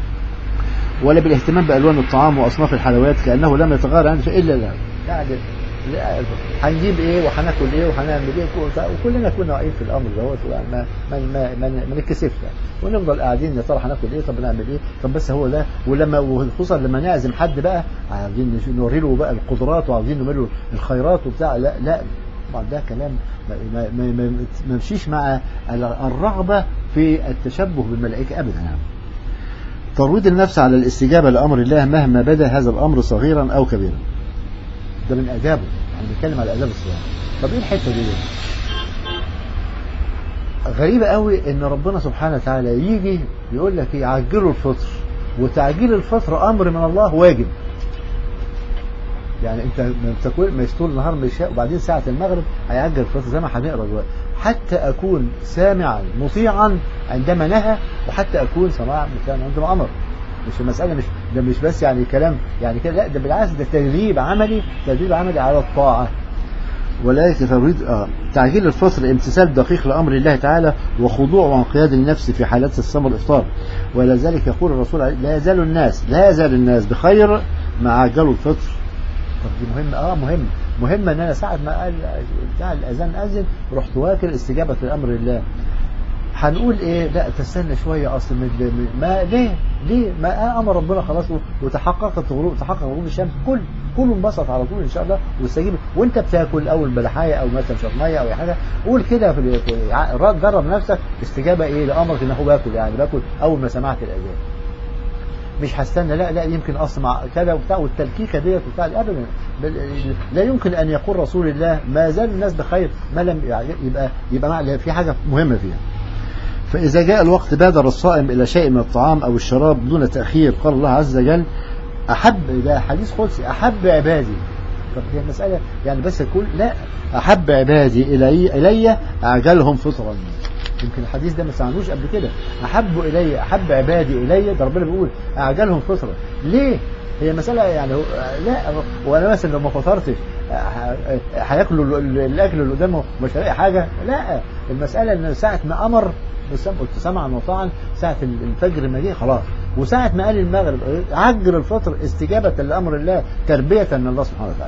Speaker 1: ولا بالاهتمام بألوان الطعام وأصناف الحلويات كأنه لم يتغير عنه إلا لا يعني هنجيب ايه وهناكل ايه وهنعمل ايه وكلنا كنا واقفين في الامر دوت ما ما ما ما, ما نتكسفش ونفضل قاعدين يا ترى هناكل ايه طب نعمل ايه طب بس هو ده ولما وخصوصا لما نعزم حد بقى عايزين نوري له بقى القدرات وعايزين نعمل له الخيرات وبتاع لا لا طبعا ده كلام ما ما ما, ما, ما يمشيش مع الرغبه في التشبه بالملائكه ابدا يعني. ترويض النفس على الاستجابة لأمر الله مهما بدا هذا الأمر صغيرا أو كبيرا ده من آدابه يعني بنتكلم على آداب الصيام طب إيه الحتة دي غريبة قوي إن ربنا سبحانه وتعالى يجي يقول لك إيه عجلوا الفطر وتعجيل الفطر أمر من الله واجب يعني انت ما تاكل ما طول النهار مش وبعدين ساعه المغرب هيعجل الفطر زي ما هنقرا دلوقتي حتى اكون سامعا مطيعا عندما نهى وحتى اكون سماعا مطيعا عندما امر مش المساله مش ده مش بس يعني كلام يعني كده لا ده بالعكس ده تدريب عملي تدريب عملي على الطاعه ولذلك تريد آه. تعجيل الفطر امتثال دقيق لامر الله تعالى وخضوع وانقياد النفس في حالات الصوم والافطار ولذلك يقول الرسول لا يزال الناس لا يزال الناس بخير ما عجلوا الفطر طب دي مهمة اه مهم مهمة ان انا ساعة ما قال بتاع الاذان اذن رحت واكل استجابة لامر الله هنقول ايه لا تستنى شويه اصل من من- ما ليه ليه ما امر ربنا خلاص وتحققت غروب تحقق غروب الشمس كل كل انبسط على طول ان شاء الله واستجيب وانت بتاكل اول بلحايه او مثلا شرب ميه او اي حاجه قول كده في ال- في- ع- جرب نفسك استجابه ايه لامرك انه باكل يعني باكل اول ما سمعت الاذان مش هستنى لا لا يمكن اسمع كذا وبتاع والتلكيكه ديت وبتاع ابدا بل- لا يمكن ان يقول رسول الله ما زال الناس بخير ما لم يعني يبقى يبقى مع- في حاجه مهمه فيها فإذا جاء الوقت بادر الصائم إلى شيء من الطعام أو الشراب دون تأخير قال الله عز وجل أحب ده حديث قدسي أحب عبادي طب هي المسألة يعني بس يقول لا أحب عبادي إلي, إلي أعجلهم فطرا يمكن الحديث ده ما سمعنوش قبل كده أحب إلي أحب عبادي إلي ده ربنا بيقول أعجلهم فطرا ليه؟ هي مسألة يعني هو- لا وأنا مثلا لو ما فطرتش ه- هياكلوا ال- الأكل اللي قدامه مش هلاقي حاجة لا المسألة إن ساعة ما أمر بس قلت سمعا وطاعا ساعة الفجر ما جه خلاص وساعة ما قال المغرب عجل الفطر استجابة لأمر الله تربية من الله سبحانه وتعالى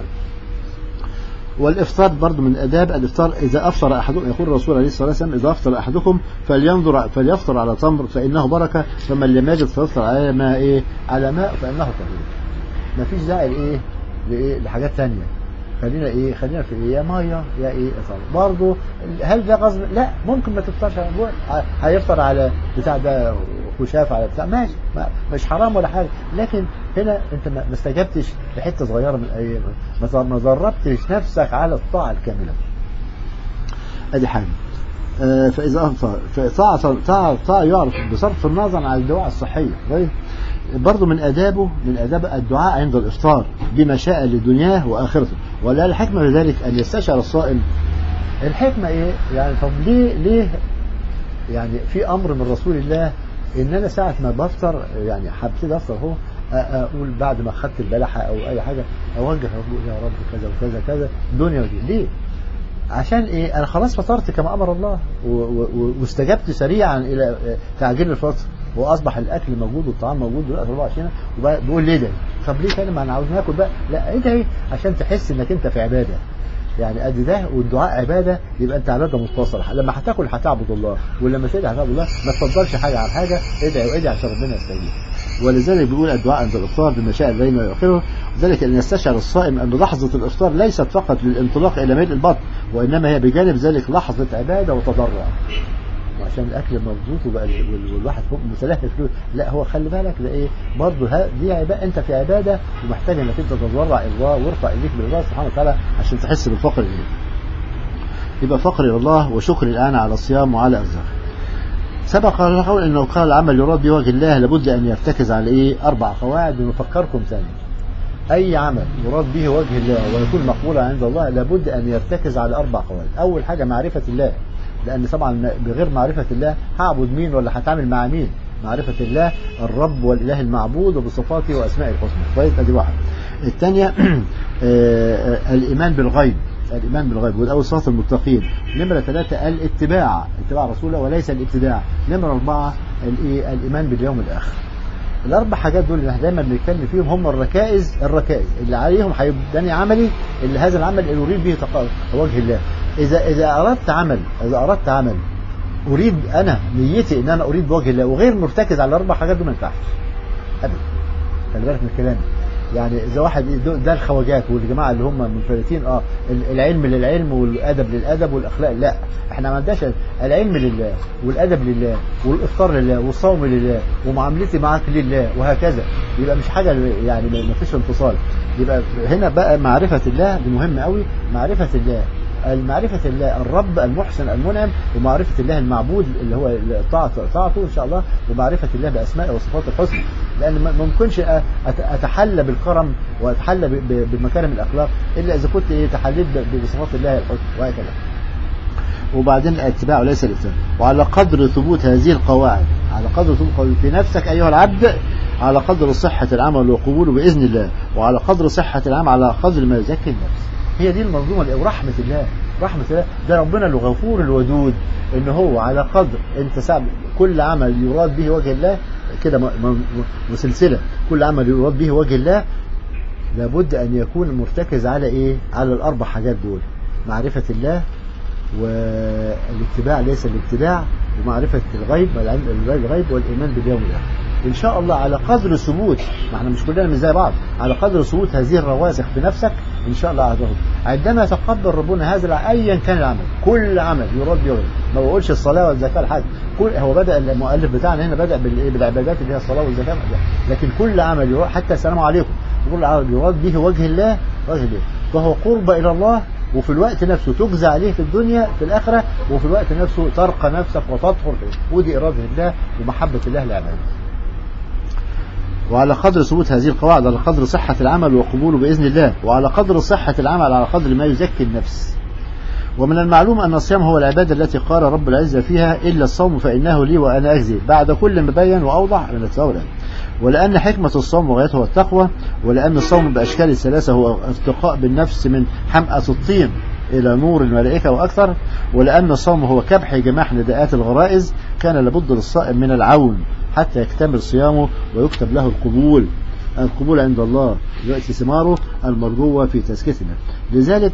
Speaker 1: والإفطار برضو من آداب الإفطار إذا أفطر أحدكم يقول الرسول عليه الصلاة والسلام إذا أفطر أحدكم فلينظر فليفطر على تمر فإنه بركة فمن لم يجد فيفطر على ماء إيه على ماء فإنه طهور ما فيش داعي لإيه لإيه لحاجات تانية خلينا ايه خلينا في ايه يا ميه يا ايه اطار برضه هل ده غصب لا ممكن ما تفطرش على جوع هيفطر على بتاع ده خشاف على بتاع ماشي ما مش حرام ولا حاجه لكن هنا انت ما ما استجبتش لحته صغيره من ايه ما ما دربتش نفسك على الطاعه الكامله ادي حاجه آه، فاذا أفطر فطاعه طاعه طاعه يعرف بصرف النظر عن الدعاء الصحيه طيب برضه من آدابه من آداب الدعاء عند الإفطار بما شاء لدنياه وآخرته ولا الحكمة لذلك أن يستشعر الصائم الحكمة إيه يعني طب ليه ليه يعني في أمر من رسول الله إن أنا ساعة ما بفطر يعني هبتدي أفطر أهو أ- أقول بعد ما أخدت البلحة أو أي حاجة أوجه أقول يا رب كذا وكذا كذا دنيا ودين ليه؟ عشان ايه انا خلاص فطرت كما امر الله و- و- واستجبت سريعا الى تعجيل الفطر واصبح الاكل موجود والطعام موجود دلوقتي 24 وبقول ليه ده طب ليه كده ما انا عاوز ناكل بقى لا ايه ده ايه عشان تحس انك انت في عباده يعني ادي ده والدعاء عباده يبقى انت عباده متصله لما هتاكل هتعبد الله ولما تدعي هتعبد الله ما تفضلش حاجه عن حاجه ادعي وادعي عشان ربنا يستجيب ولذلك بيقول الدعاء عند الافطار بمشاء الليل واخره ذلك ان يستشعر الصائم ان لحظه الافطار ليست فقط للانطلاق الى ملء البطن وانما هي بجانب ذلك لحظه عباده وتضرع وعشان الاكل مظبوط وبقى ال- وال- والواحد فوق متلهف له لا هو خلي بالك ده ايه برضه ها- دي عباده انت في عباده ومحتاج انك انت تتضرع الى الله وارفع ايديك لله سبحانه وتعالى عشان تحس بالفقر اليه يبقى فقر الى الله وشكر الان على الصيام وعلى ارزاقه سبق القول انه قال العمل يراد بوجه الله لابد ان يرتكز على ايه اربع قواعد ونفكركم ثاني اي عمل يراد به وجه الله ويكون مقبولا عند الله لابد ان يرتكز على اربع قواعد اول حاجه معرفه الله لان طبعا بغير معرفه الله هعبد مين ولا هتعامل مع مين معرفة الله الرب والإله المعبود وبصفاته وأسمائه الحسنى طيب ادي واحد الثانية الإيمان بالغيب الإيمان بالغيب والأول صراط المتقين نمرة ثلاثة الاتباع اتباع رسوله وليس الابتداع نمرة أربعة الإيه؟ الإيمان باليوم الآخر الأربع حاجات دول اللي احنا دايما بنتكلم فيهم هم الركائز الركائز اللي عليهم هيبدأني عملي اللي هذا العمل اللي أريد به تق- وجه الله إذا إذا أردت عمل إذا أردت عمل أريد أنا نيتي إن أنا أريد بوجه الله وغير مرتكز على الأربع حاجات دول ما ينفعش أبدا خلي بالك من الكلام يعني إذا واحد دول- ده الخواجات والجماعة اللي هم منفردين اه ال- العلم للعلم والأدب للأدب والأخلاق لا احنا ما عندناش العلم لله والأدب لله والإفطار لله والصوم لله ومعاملتي معاك لله وهكذا يبقى مش حاجة يعني ما فيش انفصال يبقى هنا بقى معرفة الله دي مهمة قوي معرفة الله المعرفة الله الرب المحسن المنعم ومعرفة الله المعبود اللي هو طاعة طاعته إن شاء الله ومعرفة الله بأسمائه وصفاته الحسنى لأن ما ما ممكنش أ- أت- أتحلى بالكرم وأتحلى ب- ب- بمكارم الأخلاق إلا إذا كنت إيه تحليت ب- بصفات الله الحسنى وهكذا وبعدين الاتباع وليس الاتباع وعلى قدر ثبوت هذه القواعد على قدر ثبوت قواعد في نفسك أيها العبد على قدر صحة العمل وقبوله بإذن الله وعلى قدر صحة العمل على قدر ما يزكي النفس هي دي المنظومة اللي- ورحمة الله رحمة الله ده ربنا الغفور الودود ان هو على قدر انت ساب كل عمل يراد به وجه الله كده م- م- وسلسلة كل عمل يراد به وجه الله لابد ان يكون مرتكز على ايه على الاربع حاجات دول معرفة الله والاتباع ليس الابتداع ومعرفة الغيب والعلم الغيب والإيمان باليوم الآخر إن شاء الله على قدر ثبوت ما احنا مش كلنا مش زي بعض على قدر ثبوت هذه الرواسخ بنفسك إن شاء الله هتاخد عندما يتقبل ربنا هذا الع- أيا كان العمل كل عمل يراد به ما بقولش الصلاة والزكاة الحج كل هو بدأ المؤلف بتاعنا هنا بدأ بالإيه؟ بالعبادات اللي هي الصلاة والزكاة لكن كل عمل يراد حتى السلام عليكم كل عمل يراد به وجه الله وجه الله فهو قرب إلى الله وفي الوقت نفسه تجزى عليه في الدنيا في الآخرة وفي الوقت نفسه ترقى نفسك وتطهر فيه ودي إرادة الله ومحبة الله لعباده وعلى قدر ثبوت هذه القواعد على قدر صحة العمل وقبوله بإذن الله وعلى قدر صحة العمل على قدر ما يزكي النفس ومن المعلوم أن الصيام هو العبادة التي قال رب العزة فيها إلا الصوم فإنه لي وأنا أجزي بعد كل ما بين وأوضح من التوراه ولأن حكمة الصوم وغايته هو التقوى ولأن الصوم بأشكال الثلاثة هو ارتقاء بالنفس من حمأة الطين إلى نور الملائكة وأكثر ولأن الصوم هو كبح جماح نداءات الغرائز كان لابد للصائم من العون حتى يكتمل صيامه ويكتب له القبول القبول عند الله يأتي ثماره المرجوة في تزكيتنا لذلك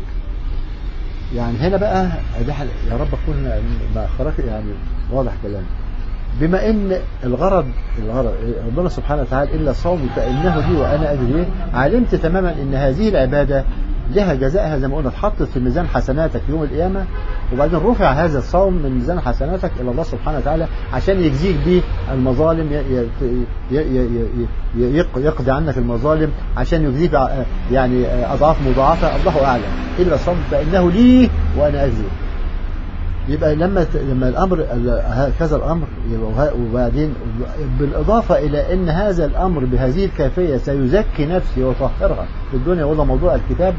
Speaker 1: يعني هنا بقى ده حل- يا رب اكون ما خرج يعني واضح كلام بما ان الغرض الغرض ربنا سبحانه وتعالى الا صوم فانه لي وانا اجري علمت تماما ان هذه العباده لها جزاءها زي ما قلنا اتحطت في ميزان حسناتك يوم القيامه وبعدين رفع هذا الصوم من ميزان حسناتك الى الله سبحانه وتعالى عشان يجزيك به المظالم ي- ي- ي- ي- ي- ي- يق- يقضي عنك المظالم عشان يجزيك ع- يعني اضعاف مضاعفه الله اعلم الا صوم فانه لي وانا اجزي يبقى لما ت- لما الامر ال- هكذا الامر يبقى وه- وبعدين بالاضافه الى ان هذا الامر بهذه الكيفيه سيزكي نفسي ويطهرها في الدنيا وده موضوع الكتاب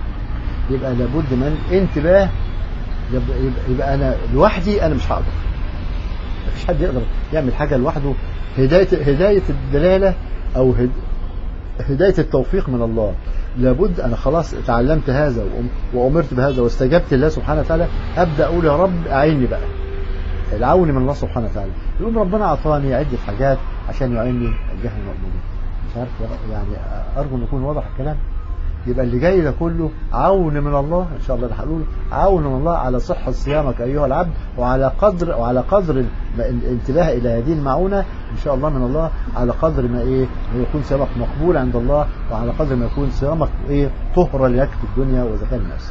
Speaker 1: يبقى لابد من انتباه يبقى, يبقى, يبقى انا لوحدي انا مش هقدر مفيش حد يقدر يعمل حاجه لوحده هدايه هدايه الدلاله او هد هداية التوفيق من الله لابد أنا خلاص تعلمت هذا وأم- وأمرت بهذا واستجبت لله سبحانه وتعالى أبدأ أقول يا رب أعيني بقى العون من الله سبحانه وتعالى يقوم ربنا أعطاني عدة حاجات عشان يعيني الجهل المأمور مش عارف يعني أرجو أن يكون واضح الكلام يبقى اللي جاي ده كله عون من الله ان شاء الله اللي هقوله عون من الله على صحة صيامك ايها العبد وعلى قدر وعلى قدر ما الانتباه الى هذه المعونة ان شاء الله من الله على قدر ما ايه ما يكون صيامك مقبول عند الله وعلى قدر ما يكون صيامك ايه طهرا لك في الدنيا وزكاة النفس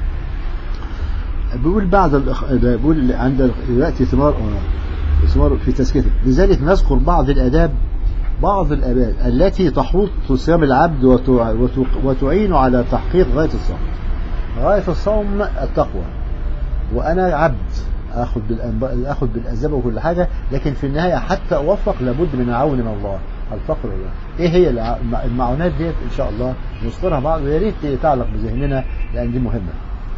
Speaker 1: بيقول بعد الأخ... بيقول عند ياتي ثمار ثمار في تزكيته لذلك نذكر بعض الاداب بعض الآباء التي تحوط صيام العبد وتع... وت... وتعين على تحقيق غاية الصوم غاية الصوم التقوى وأنا عبد أخذ بالأنب... أخذ بالأسباب وكل حاجة لكن في النهاية حتى أوفق لابد من العون من الله الفقر الله إيه هي الع- المعونات ديت إن شاء الله نذكرها بعض ويا ريت تعلق بذهننا لأن دي مهمة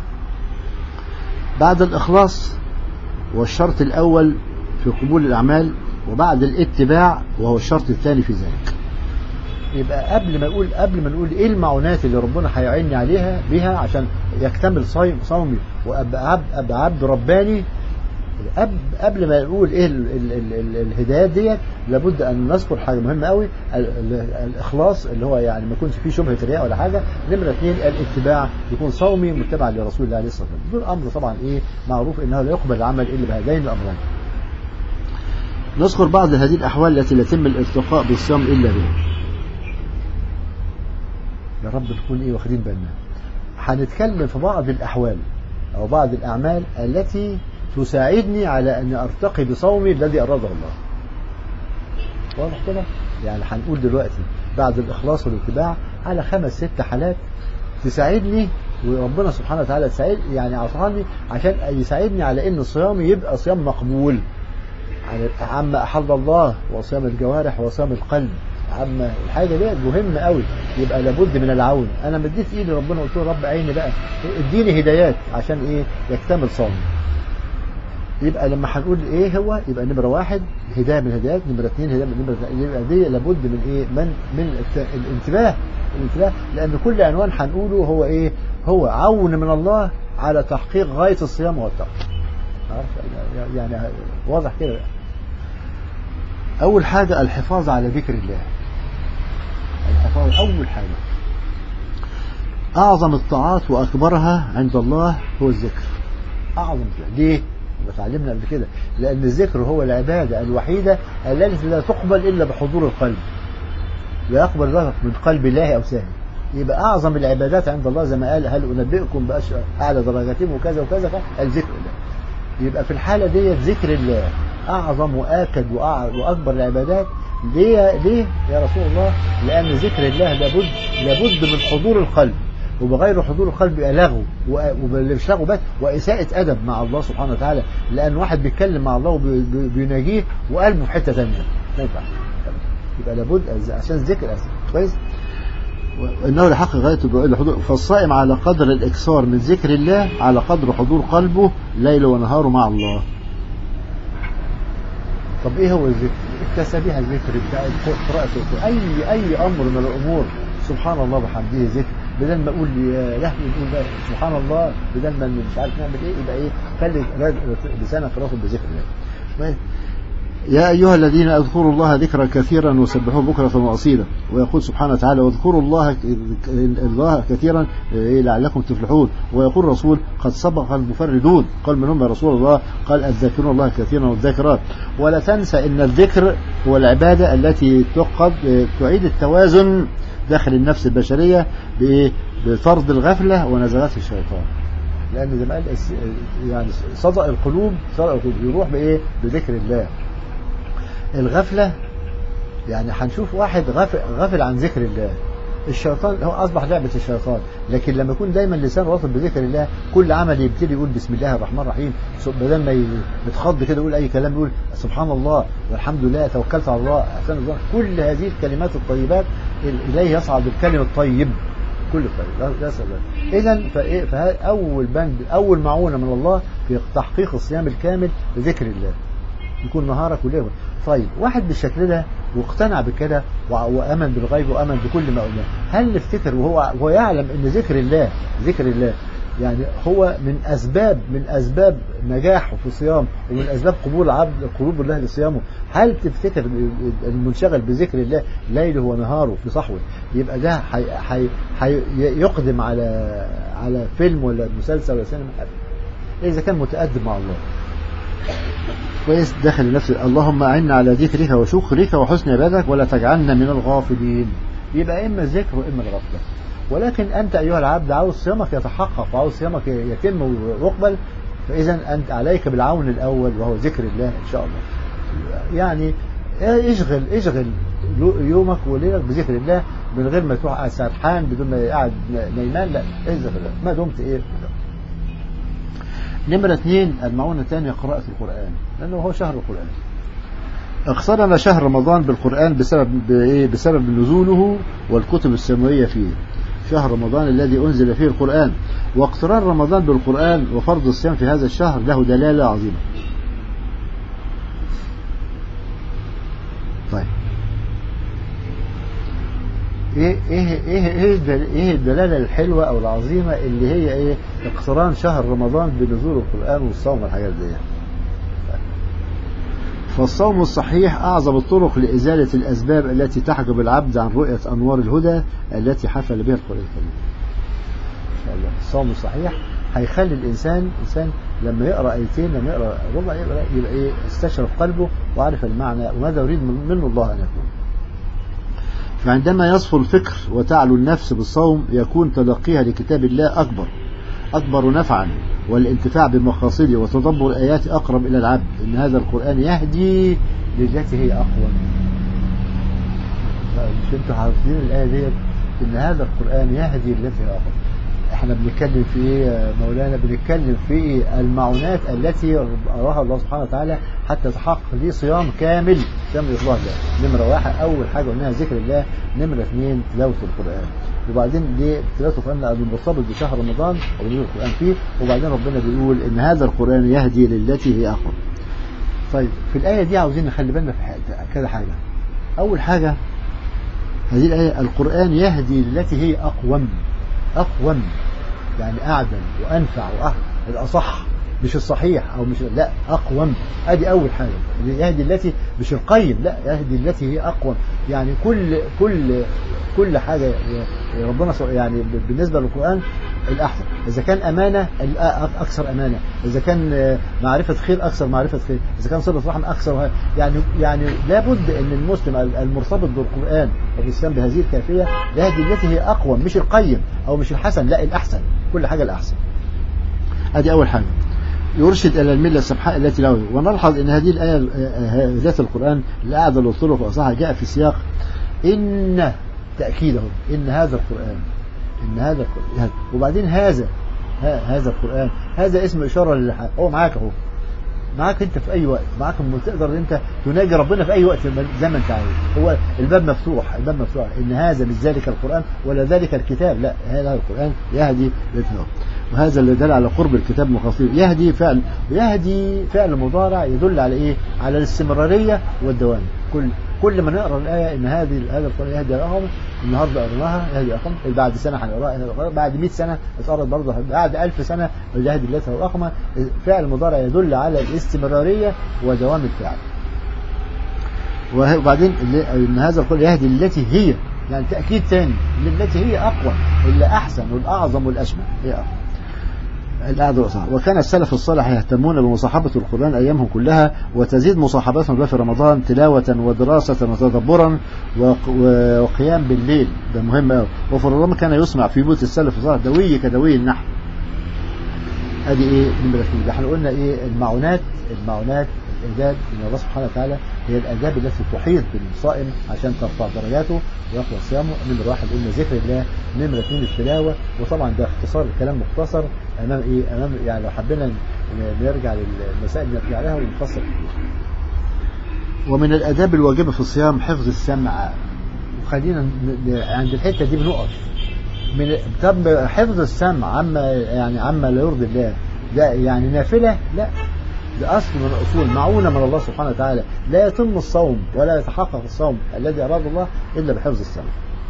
Speaker 1: بعد الإخلاص والشرط الأول في قبول الأعمال وبعد الاتباع وهو الشرط الثاني في ذلك يبقى قبل ما نقول قبل ما نقول ايه المعونات اللي ربنا هيعيني عليها بها عشان يكتمل صيم صومي وابقى عبد ابقى عبد رباني قبل قبل ما نقول ايه ال ال ال ال الهدايات ديت لابد ان نذكر حاجه مهمه قوي ال ال الاخلاص اللي هو يعني ما يكونش فيه شبهه رياء ولا حاجه نمره اثنين الاتباع يكون صومي متبع لرسول الله عليه الصلاه والسلام دول امر طبعا ايه معروف انه لا يقبل العمل الا بهذين الامرين نذكر بعض هذه الأحوال التي لا يتم الارتقاء بالصيام إلا بها يا رب نكون إيه واخدين بالنا هنتكلم في بعض الأحوال أو بعض الأعمال التي تساعدني على أن أرتقي بصومي الذي أراده الله واضح كده يعني هنقول دلوقتي بعد الإخلاص والاتباع على خمس ست حالات تساعدني وربنا سبحانه وتعالى تساعد يعني عطاني عشان يساعدني على ان صيامي يبقى صيام مقبول على عما أحل الله وصيام الجوارح وصيام القلب عما الحاجة دي مهمة قوي يبقى لابد من العون أنا مديت إيدي ربنا قلت له رب عيني بقى اديني هدايات عشان إيه يكتمل صومي يبقى لما هنقول ايه هو يبقى نمره واحد هدايه من الهدايات نمره اثنين هدايه من نمره يبقى دي لابد من ايه من من الت- الانتباه الانتباه لان كل عنوان هنقوله هو ايه هو عون من الله على تحقيق غايه الصيام والتقوى عارف يعني واضح كده أول حاجة الحفاظ على ذكر الله الحفاظ أول حاجة أعظم الطاعات وأكبرها عند الله هو الذكر أعظم ليه؟ اتعلمنا قبل كده لأن الذكر هو العبادة الوحيدة التي لا تقبل إلا بحضور القلب لا يقبل الله من قلب الله أو ساهل يبقى أعظم العبادات عند الله زي ما قال هل أنبئكم بأعلى درجاتهم وكذا وكذا الذكر الله يبقى في الحالة دي ذكر الله أعظم وآكد وأكبر العبادات ليه ليه يا رسول الله لأن ذكر الله لابد لابد من حضور القلب وبغير حضور القلب يبقى لغو واللي مش لغو بس وإساءة أدب مع الله سبحانه وتعالى لأن واحد بيتكلم مع الله وبيناجيه وقلبه في حتة ثانية ما ينفعش يبقى لابد عشان ذكر أساسا كويس إنه لحق غاية الحضور فالصائم على قدر الإكثار من ذكر الله على قدر حضور قلبه ليل ونهار مع الله طب ايه هو الذكر التسابيح الذكر بتاع قراءة القرآن اي اي امر من الامور سبحان الله وبحمده ذكر بدل ما اقول يا لهوي نقول بقى سبحان الله بدل ما مش عارف نعمل ايه يبقى ايه خلي لسانك رافض بذكر الله يا أيها الذين اذكروا الله ذكرا كثيرا وسبحوه بكرة وأصيلا ويقول سبحانه وتعالى واذكروا الله الله كثيرا لعلكم تفلحون ويقول الرسول قد سبق المفردون قال منهم يا رسول الله قال الذاكرون الله كثيرا والذاكرات ولا تنسى أن الذكر هو العبادة التي تقد تعيد التوازن داخل النفس البشرية بطرد الغفلة ونزغات الشيطان لأن زي ما قال يعني صدق القلوب صدق القلوب يروح بإيه بذكر الله الغفلة يعني هنشوف واحد غافل, غافل عن ذكر الله الشيطان هو أصبح لعبة الشيطان لكن لما يكون دايما لسانه رافض بذكر الله كل عمل يبتدي يقول بسم الله الرحمن الرحيم بدل ما يتخض كده يقول أي كلام يقول سبحان الله والحمد لله توكلت على الله أحسن الله كل هذه الكلمات الطيبات إليه يصعد الكلم الطيب كل الطيب لا سبب إذا فهذا أول بند أول معونة من الله في تحقيق الصيام الكامل بذكر الله يكون نهارك وليلك طيب واحد بالشكل ده واقتنع بكده وامن بالغيب وامن بكل ما قلناه هل نفتكر وهو هو يعلم ان ذكر الله ذكر الله يعني هو من اسباب من اسباب نجاحه في الصيام ومن اسباب قبول عبد قلوب الله لصيامه هل تفتكر المنشغل بذكر الله ليله ونهاره في صحوه يبقى ده حي حي حي يقدم على على فيلم ولا مسلسل ولا سينما اذا كان متادب مع الله كويس داخل نفس اللهم أعنا على ذكرك وشكرك وحسن عبادك ولا تجعلنا من الغافلين يبقى إما الذكر وإما الغفلة ولكن أنت أيها العبد عاوز صيامك يتحقق وعاوز صيامك يتم ويقبل فإذا أنت عليك بالعون الأول وهو ذكر الله إن شاء الله يعني اشغل اشغل يومك وليلك بذكر الله من غير ما تروح قاعد سرحان بدون ما قاعد نيمان لا اذكر الله ما دمت ايه نمرة اثنين المعونة الثانية قراءة القرآن لأنه هو شهر القرآن اقصرنا شهر رمضان بالقرآن بسبب بإيه؟ بسبب نزوله والكتب السماوية فيه شهر رمضان الذي أنزل فيه القرآن واقتران رمضان بالقرآن وفرض الصيام في هذا الشهر له دلالة عظيمة طيب ايه ايه ايه ايه ايه الدلاله الحلوه او العظيمه اللي هي ايه اقتران شهر رمضان بنزول القران والصوم والحاجات دي فالصوم الصحيح أعظم الطرق لإزالة الأسباب التي تحجب العبد عن رؤية أنوار الهدى التي حفل بها القرآن الكريم إن شاء الله الصوم الصحيح هيخلي الإنسان إنسان لما يقرأ آيتين لما يقرأ ربع يقرأ يبقى إيه استشرف قلبه وعرف المعنى وماذا يريد منه الله أن يكون فعندما يصفو الفكر وتعلو النفس بالصوم يكون تلقيها لكتاب الله أكبر أكبر نفعا والانتفاع بمقاصده وتدبر الآيات أقرب إلى العبد إن هذا القرآن يهدي للتي هي أقوى مش انتوا عارفين الآية ديت إن هذا القرآن يهدي للتي هي أقوى احنا بنتكلم في ايه مولانا بنتكلم في المعونات التي أراها الله سبحانه وتعالى حتى تحقق لي صيام كامل صيام الإخلاص ده نمرة واحد أول حاجة قلناها ذكر الله نمرة اثنين تلاوة القرآن وبعدين دي تلاوة القرآن المرتبط بشهر رمضان ونزول القرآن فيه وبعدين ربنا بيقول إن هذا القرآن يهدي للتي هي أقوى طيب في الآية دي عاوزين نخلي بالنا في كذا حاجة أول حاجة هذه الآية القرآن يهدي للتي هي أقوم أقوم يعني أعدل وأنفع وأصح مش الصحيح أو مش لا أقوم أدي أول حاجة يهدي التي مش القيم لا يهدي التي هي أقوم يعني كل كل كل حاجة ربنا يعني بالنسبة للقرآن الأحسن إذا كان أمانة الأ- أكثر أمانة إذا كان آه، معرفة خير أكثر معرفة خير إذا كان صلة رحم أكثر يعني يعني لابد أن المسلم المرتبط بالقرآن والإسلام بهذه الكيفية يهدي التي هي أقوى مش القيم أو مش الحسن لا الأحسن كل حاجة الأحسن هذه أول حاجة يرشد إلى الملة السمحاء التي له ونلحظ أن هذه الآية آه، ذات القرآن الأعدل والطرق وأصحها جاء في سياق إن تأكيده إن هذا القرآن إن هذا القرآن وبعدين هذا ها هذا القرآن هذا اسم إشارة للحق هو معاك أهو معاك انت في اي وقت معاك م- تقدر ان انت تناجي ربنا في اي وقت زي ما انت عايز هو الباب مفتوح الباب مفتوح ان هذا مش ذلك القران ولا ذلك الكتاب لا هذا القران يهدي للهدى وهذا اللي دل على قرب الكتاب مخاطير يهدي فعل يهدي فعل مضارع يدل على ايه على الاستمراريه والدوام كل كل ما نقرا الايه ان هذه هذا القران يهدي الاقوم النهارده قريناها يهدي الاقوم بعد سنه هنقراها يهدي الأقوم. بعد 100 سنه اتقرت برضه بعد 1000 سنه يهدي التي هو الاقوم فعل مضارع يدل على الاستمراريه ودوام الفعل وه- وبعدين اللي- ان هذا القول يهدي التي هي يعني تاكيد ثاني التي هي اقوى اللي احسن والاعظم والاشمل هي اقوى الأعدى والأصحاب وكان السلف الصالح يهتمون بمصاحبة القرآن أيامهم كلها وتزيد مصاحبتهم له في رمضان تلاوة ودراسة وتدبرا وق- و- وقيام بالليل ده مهم أوي وفي رمضان كان يسمع في بيوت السلف الصالح دوي كدوي النحل ادي ايه نمرة اثنين احنا قلنا ايه المعونات المعونات الاداب من الله سبحانه وتعالى هي الاداب التي تحيط بالصائم عشان ترفع درجاته ويقوى صيامه نمرة واحد قلنا ذكر الله نمرة اثنين التلاوة وطبعا ده اختصار الكلام مختصر امام ايه امام يعني لو حبينا ن- نرجع للمسائل نرجع لها ونفصل فيها ومن الاداب الواجبة في الصيام حفظ السمع وخلينا ن- ن- عند الحتة دي بنقف من طب حفظ السمع عما يعني عما لا يرضي الله ده يعني نافلة لا ده أصل من أصول معونة من الله سبحانه وتعالى لا يتم الصوم ولا يتحقق الصوم الذي أراد الله إلا بحفظ السمع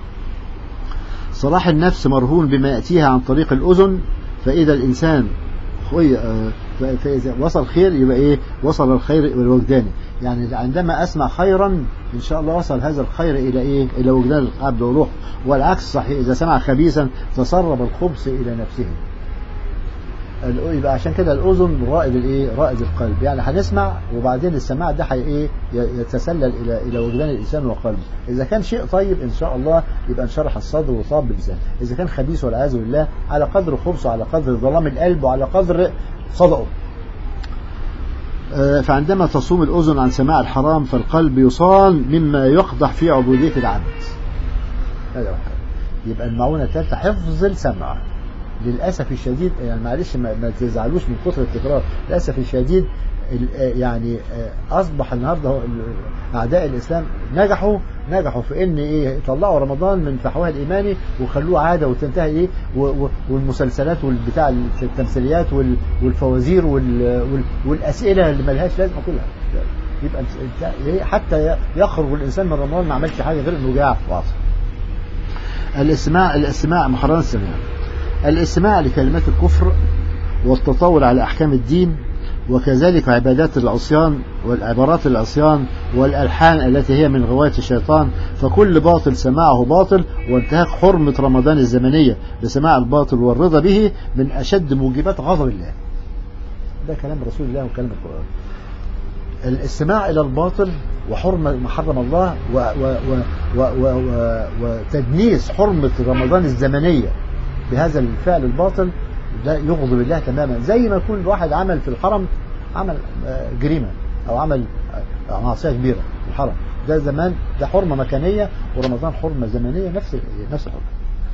Speaker 1: صلاح النفس مرهون بما يأتيها عن طريق الأذن فإذا الإنسان خوي- آه، ف- فإذا وصل خير يبقى إيه وصل الخير إلى الوجدان يعني عندما أسمع خيرا إن شاء الله وصل هذا الخير إلى إيه إلى وجدان العبد وروحه والعكس صحيح إذا سمع خبيثا تسرب الخبث إلى نفسه ال- يبقى عشان كده الأذن رائد الإيه رائد القلب يعني هنسمع وبعدين السماع ده حي إيه ي- يتسلل إلى إلى وجدان الإنسان وقلبه إذا كان شيء طيب إن شاء الله يبقى انشرح الصدر وطاب باللسان إذا كان خبيث والعياذ بالله على قدر خبثه على قدر ظلام القلب وعلى قدر صدقه آه، فعندما تصوم الأذن عن سماع الحرام فالقلب يصان مما يقدح في عبودية العبد هذا واحد يبقى المعونة الثالثة حفظ السمع للأسف الشديد يعني معلش ما, ما تزعلوش من كثر التكرار للأسف الشديد ال- آه، يعني آه، أصبح النهاردة هو ال- أعداء الإسلام نجحوا نجحوا في إن إيه يطلعوا رمضان من فحواه الإيماني وخلوه عادة وتنتهي إيه و- و- والمسلسلات والبتاع التمثيليات وال- والفوازير وال- وال- والأسئلة اللي ملهاش لازمة كلها يبقى أنت- أنت- إيه حتى يخرج الإنسان من رمضان ما عملش حاجة غير إنه جاع واصل الاستماع الاستماع محرم السماع الاستماع لكلمات الكفر والتطاول على أحكام الدين وكذلك عبادات العصيان والعبارات العصيان والألحان التي هي من غواية الشيطان فكل باطل سماعه باطل وانتهاك حرمة رمضان الزمنية بسماع الباطل والرضا به من أشد موجبات غضب الله ده كلام رسول الله وكلام القرآن الاستماع إلى الباطل وحرمة ما حرم الله و و و و و و وتدنيس حرمة رمضان الزمنية بهذا الفعل الباطل ده يغضب الله تماما زي ما يكون واحد عمل في الحرم عمل آه، جريمة أو عمل آه، معصية كبيرة في الحرم ده زمان ده حرمة مكانية ورمضان حرمة زمنية نفس نفس الحرمة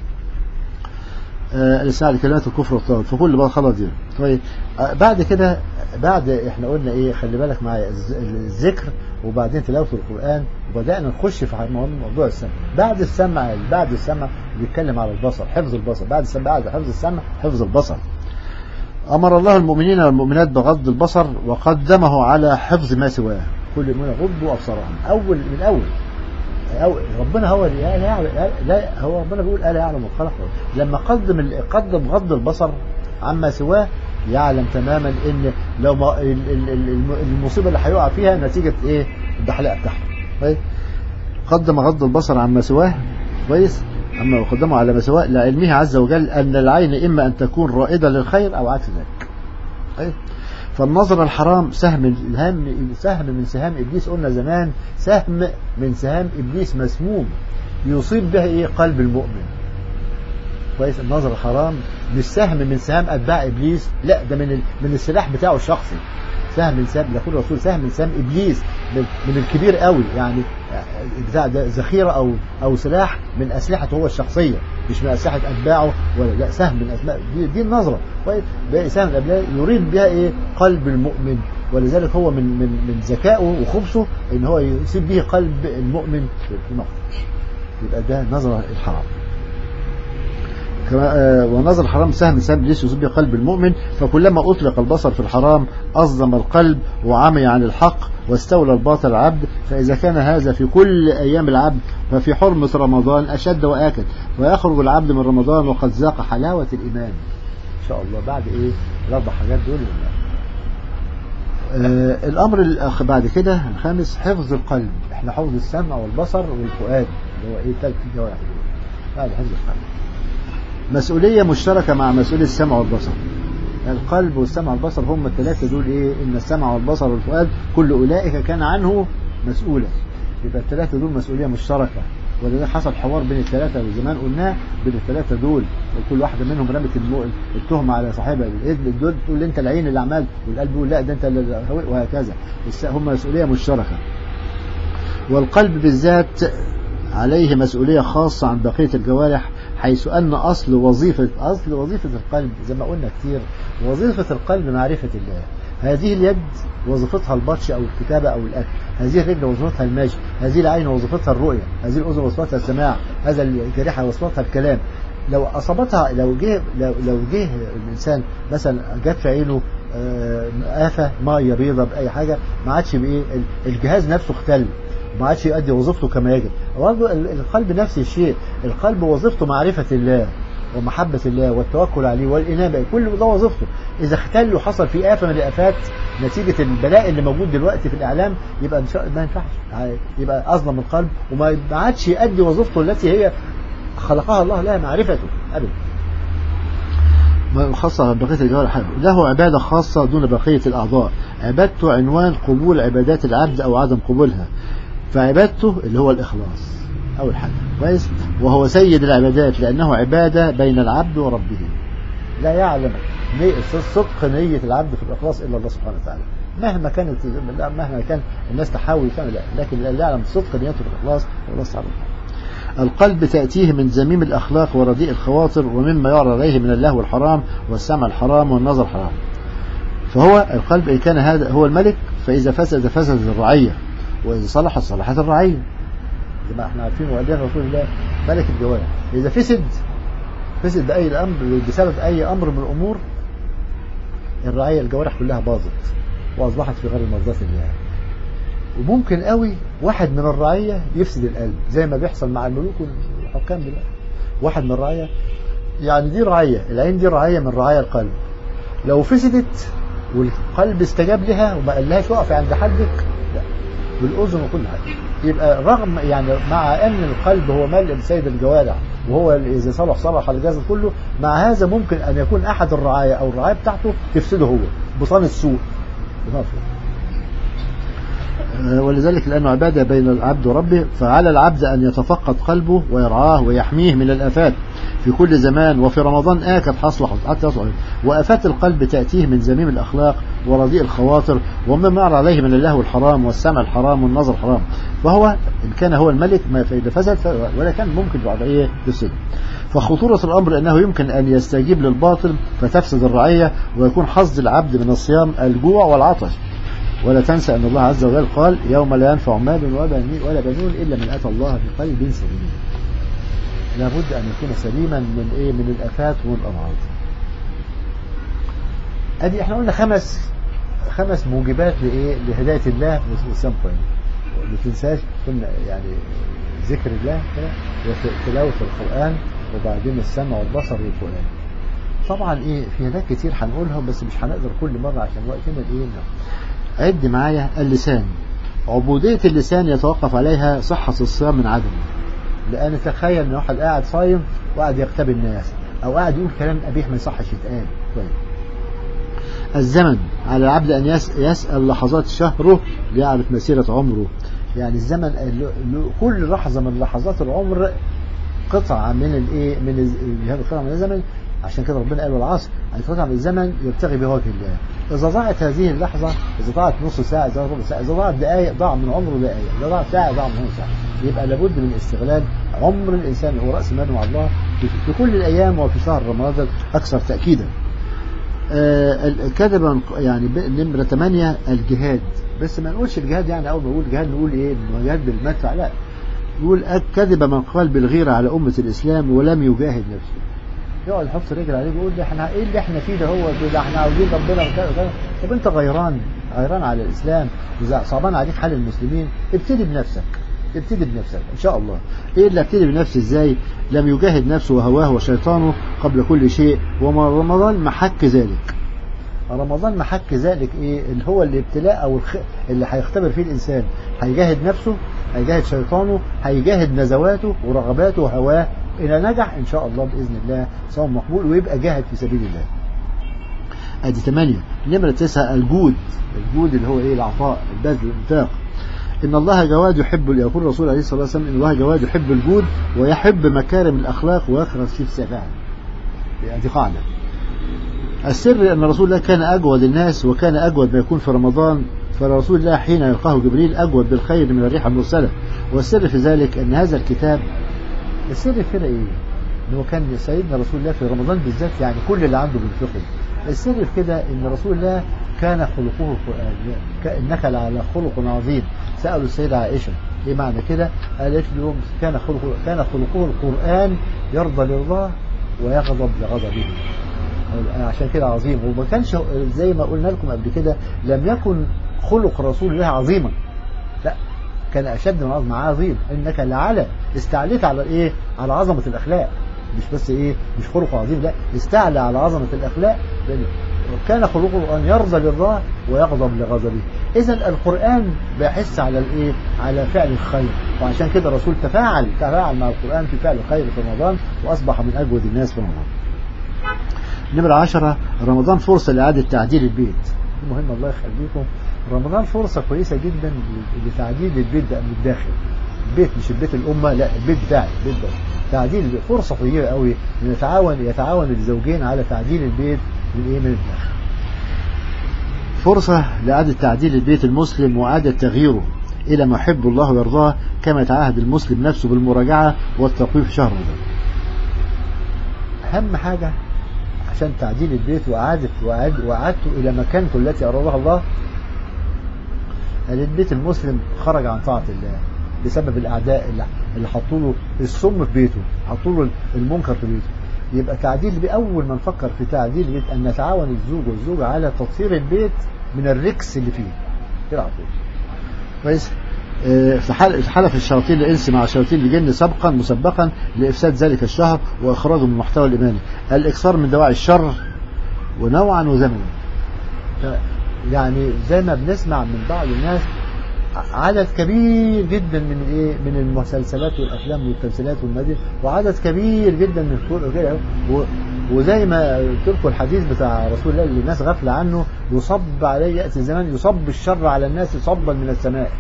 Speaker 1: آه، الإساءة لكلمات الكفر والطاغوت فكل بقى خلاص دي طيب آه، بعد كده بعد احنا قلنا ايه خلي بالك معايا الز- الذكر وبعدين تلاوة القرآن وبدأنا نخش في مو- موضوع السمع بعد السمع بعد السمع بيتكلم على البصر حفظ البصر بعد السمع بعد حفظ السمع حفظ البصر أمر الله المؤمنين والمؤمنات بغض البصر وقدمه على حفظ ما سواه كل المؤمنين غضوا أبصارهم أول من أول أو ربنا هو اللي لا يعلم لا هو ربنا بيقول الا يعلم الخلق لما قدم ال- قدم غض البصر عما سواه يعلم تماما ان لو ما ال- ال- ال- المصيبه اللي هيقع فيها نتيجه ايه الدحلقه بتاعته طيب قدم غض البصر عما سواه كويس أما يقدمه على مساواة لعلمه عز وجل أن العين إما أن تكون رائدة للخير أو عكس ذلك طيب فالنظر الحرام سهم الهم سهم من سهام ابليس قلنا زمان سهم من سهام ابليس مسموم يصيب به ايه قلب المؤمن كويس النظر الحرام مش سهم من سهام اتباع ابليس لا ده من ال... من السلاح بتاعه الشخصي سهم من سهم يقول الرسول سهم من سهم ابليس من, من الكبير قوي يعني بتاع ده ذخيره او او سلاح من اسلحته هو الشخصيه مش من اسلحه اتباعه ولا لا سهم من اسماء دي, دي النظره طيب ده سهم الابلاء يريد بها ايه قلب المؤمن ولذلك هو من من من ذكائه وخبثه ان هو يصيب به قلب المؤمن في النار يبقى ده نظره الحرام كما آه ونظر الحرام سهم سهم ابليس يصيب به قلب المؤمن فكلما اطلق البصر في الحرام اظلم القلب وعمي عن الحق واستولى الباطل العبد فاذا كان هذا في كل ايام العبد ففي حرمه رمضان اشد واكد ويخرج العبد من رمضان وقد ذاق حلاوه الايمان ان شاء الله بعد ايه الاربع حاجات دول آه الامر الاخ بعد كده الخامس حفظ القلب احنا حفظ السمع والبصر والفؤاد اللي هو ايه ثلاث جوارح هذا حفظ القلب مسؤولية مشتركة مع مسؤولية السمع والبصر القلب والسمع والبصر هم الثلاثة دول ايه ان السمع والبصر والفؤاد كل اولئك كان عنه مسؤولا يبقى الثلاثة دول مسؤولية مشتركة ولذلك حصل حوار بين الثلاثة وزمان قلناه بين الثلاثة دول وكل واحدة منهم رمت التهمة على صاحبها دول تقول انت العين اللي عمال والقلب يقول لا ده انت اللي وهكذا هم مسؤولية مشتركة والقلب بالذات عليه مسؤولية خاصة عن بقية الجوارح حيث أن أصل وظيفة أصل وظيفة القلب زي ما قلنا كتير وظيفة القلب معرفة الله هذه اليد وظيفتها البطش أو الكتابة أو الأكل هذه الرجل وظيفتها المشي هذه العين وظيفتها الرؤية هذه الأذن وظيفتها السماع هذا الجريحة وظيفتها الكلام لو أصابتها لو جه لو, لو جه الإنسان مثلا جت في عينه آفة مية بيضة بأي حاجة ما عادش بإيه الجهاز نفسه اختل ما عادش يؤدي وظيفته كما يجب برضه القلب نفس الشيء القلب وظيفته معرفة الله ومحبة الله والتوكل عليه والإنابة كل ده وظيفته إذا اختل وحصل فيه آفة من الآفات نتيجة البلاء اللي موجود دلوقتي في الإعلام يبقى إن شاء ما ينفعش يبقى أظلم القلب وما عادش يؤدي وظيفته التي هي خلقها الله لها معرفته أبدا خاصة بقية الجوارح له عبادة خاصة دون بقية الأعضاء عبادته عنوان قبول عبادات العبد أو عدم قبولها فعبادته اللي هو الإخلاص أول حاجة كويس وهو سيد العبادات لأنه عبادة بين العبد وربه لا يعلم صدق نية العبد في الإخلاص إلا الله سبحانه وتعالى مهما كانت مهما كان الناس تحاول تعمل لكن لا يعلم صدق نيته في الإخلاص هو الله سبحانه وتعالى القلب تأتيه من زميم الأخلاق ورديء الخواطر ومما يعرى عليه من اللهو الحرام والسمع الحرام والنظر الحرام فهو القلب إن كان هذا هو الملك فإذا فسد فسدت الرعية وإذا صلحت صلحت الرعية زي ما احنا عارفين وقال رسول الله ملك الجوارح إذا فسد فسد بأي الأمر بسبب أي أمر من الأمور الرعية الجوارح كلها باظت وأصبحت في غير مرضاة الله وممكن قوي واحد من الرعية يفسد القلب زي ما بيحصل مع الملوك والحكام دلوقتي واحد من الرعية يعني دي رعية العين دي رعية من رعايا القلب لو فسدت والقلب استجاب لها وما قالهاش وقف عند حدك لا والأذن وكل حاجة يبقى رغم يعني مع أن القلب هو ملء سيد الجوارح وهو إذا صلح صلح الجسد كله مع هذا ممكن أن يكون أحد الرعاية أو الرعاية بتاعته تفسده هو بطان السوء ولذلك لأنه عبادة بين العبد وربه فعلى العبد أن يتفقد قلبه ويرعاه ويحميه من الآفات في كل زمان وفي رمضان آكد حصل حتى يصعد وآفات القلب تأتيه من زميم الأخلاق ورديء الخواطر ومما يعرى عليه من اللهو الحرام والسمع الحرام والنظر الحرام فهو إن كان هو الملك ما فإذا فسد ولا كان ممكن بعد إيه يفسد فخطورة الأمر أنه يمكن أن يستجيب للباطل فتفسد الرعية ويكون حظ العبد من الصيام الجوع والعطش ولا تنسى أن الله عز وجل قال يوم لا ينفع مال ولا بنون إلا من أتى الله بقلب سليم لابد أن يكون سليما من إيه من الآفات والأمراض أدي إحنا قلنا خمس خمس موجبات لإيه لهداية الله والصيام كويس ما تنساش قلنا يعني ذكر الله وتلاوة القرآن وبعدين السمع والبصر والقرآن طبعا ايه في هناك كتير هنقولهم بس مش هنقدر كل مرة عشان وقتنا الايه عد معايا اللسان عبودية اللسان يتوقف عليها صحة الصيام من عدمه لان تخيل ان واحد قاعد صايم وقاعد يغتاب الناس او قاعد يقول كلام قبيح ما يصحش يتقال طيب الزمن على العبد ان يس يسال لحظات شهره ليعرف مسيره عمره يعني الزمن ال- ال- كل لحظه من لحظات العمر قطعه من الايه من الز- قطعه من الزمن عشان كده ربنا قال والعصر يعني قطعه من الزمن يبتغي بوجه الله اذا ضاعت هذه اللحظه اذا ضاعت نص ساعه اذا ضاعت ربع ساعه اذا ضاعت دقائق ضاع من عمره دقائق اذا ضاعت ساعه ضاع من عمره ساعه يبقى لابد من استغلال عمر الانسان هو راس ماله مع الله في في كل الايام وفي شهر رمضان اكثر تاكيدا آه، ال- كذبا يعني ب- نمرة 8 الجهاد بس ما نقولش الجهاد يعني أول ما نقول جهاد نقول إيه الجهاد بالمدفع لا نقول أك- كذب من قال بالغيرة على أمة الإسلام ولم يجاهد نفسه يقعد يحط رجل عليه يقول ده احنا ايه اللي احنا فيه ده هو ده احنا عاوزين ربنا وكذا وكذا طب انت غيران غيران على الاسلام واذا صعبان عليك حال المسلمين ابتدي بنفسك ابتدي بنفسك ان شاء الله ايه اللي ابتدي بنفسي ازاي لم يجاهد نفسه وهواه وشيطانه قبل كل شيء وما رمضان محك ذلك رمضان محك ذلك ايه اللي هو الابتلاء او الخ... اللي هيختبر فيه الانسان هيجاهد نفسه هيجاهد شيطانه هيجاهد نزواته ورغباته وهواه إذا نجح إن شاء الله بإذن الله صوم مقبول ويبقى جاهد في سبيل الله ادي ثمانية نمرة تسعة الجود الجود اللي هو ايه العطاء البذل الانفاق ان الله جواد يحب يقول الرسول عليه الصلاة والسلام ان الله جواد يحب الجود ويحب مكارم الاخلاق ويكره في السفاهة دي قاعدة السر ان رسول الله كان اجود الناس وكان اجود ما يكون في رمضان فرسول الله حين يلقاه جبريل اجود بالخير من الريح المرسلة والسر في ذلك ان هذا الكتاب السر في كده ايه ان هو كان سيدنا رسول الله في رمضان بالذات يعني كل اللي عنده بينفقه السر في كده ان رسول الله كان خلقه القرآن انك لعلى خلق عظيم سألوا السيدة عائشة ايه معنى كده قالت لهم كان خلقه كان خلقه القرآن يرضى لله ويغضب لغضبه عشان كده عظيم وما كانش زي ما قلنا لكم قبل كده لم يكن خلق رسول الله عظيما لا كان اشد من عظمه عظيم انك لعلى استعليت على ايه على عظمه الاخلاق مش بس ايه مش خلق عظيم لا استعلى على عظمه الاخلاق كان خلقه ان يرضى لله ويغضب لغضبه اذا القران بيحث على الايه على فعل الخير وعشان كده الرسول تفاعل تفاعل مع القران في فعل الخير في رمضان واصبح من اجود الناس في رمضان نمرة عشرة رمضان فرصة لإعادة تعديل البيت مهم الله يخليكم رمضان فرصة كويسة جدا لتعديل البيت ده من الداخل البيت مش البيت الأمة لا البيت بتاعي البيت ده تعديل البيت فرصة طيبة قوي ان يتعاون يتعاون الزوجين على تعديل البيت من ايه من الداخل فرصة لإعادة تعديل البيت المسلم وإعادة تغييره إلى ما يحب الله ويرضاه كما يتعهد المسلم نفسه بالمراجعة والتقويم في شهر رمضان أهم حاجة عشان تعديل البيت وإعادة وإعادته إلى مكانته التي أرادها الله البيت المسلم خرج عن طاعة الله بسبب الأعداء اللي, اللي حطوا له السم في بيته حطوا له المنكر في بيته يبقى تعديل بأول ما نفكر في تعديل البيت أن نتعاون الزوج والزوجة على تطهير البيت من الركس اللي فيه كده على طول كويس في حلف الشياطين الانس مع شياطين الجن سبقا مسبقا لافساد ذلك الشهر واخراجه من المحتوى الايماني الاكثار من دواعي الشر ونوعا وزمنا يعني زي ما بنسمع من بعض الناس عدد كبير جدا من ايه من المسلسلات والافلام والتمثيلات والمدن وعدد كبير جدا من الكل كده وزي ما قلت لكم الحديث بتاع رسول الله اللي الناس غافله عنه يصب عليه ياتي الزمان يصب الشر على الناس صبا من السماء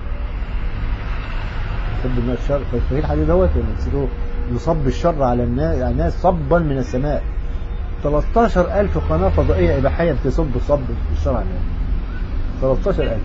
Speaker 1: يصب من الشر فاكرين الحديث دوت ولا نسيتوه يصب الشر على الناس صبا من السماء 13000 قناه فضائيه اباحيه بتصب الصب الشر على الناس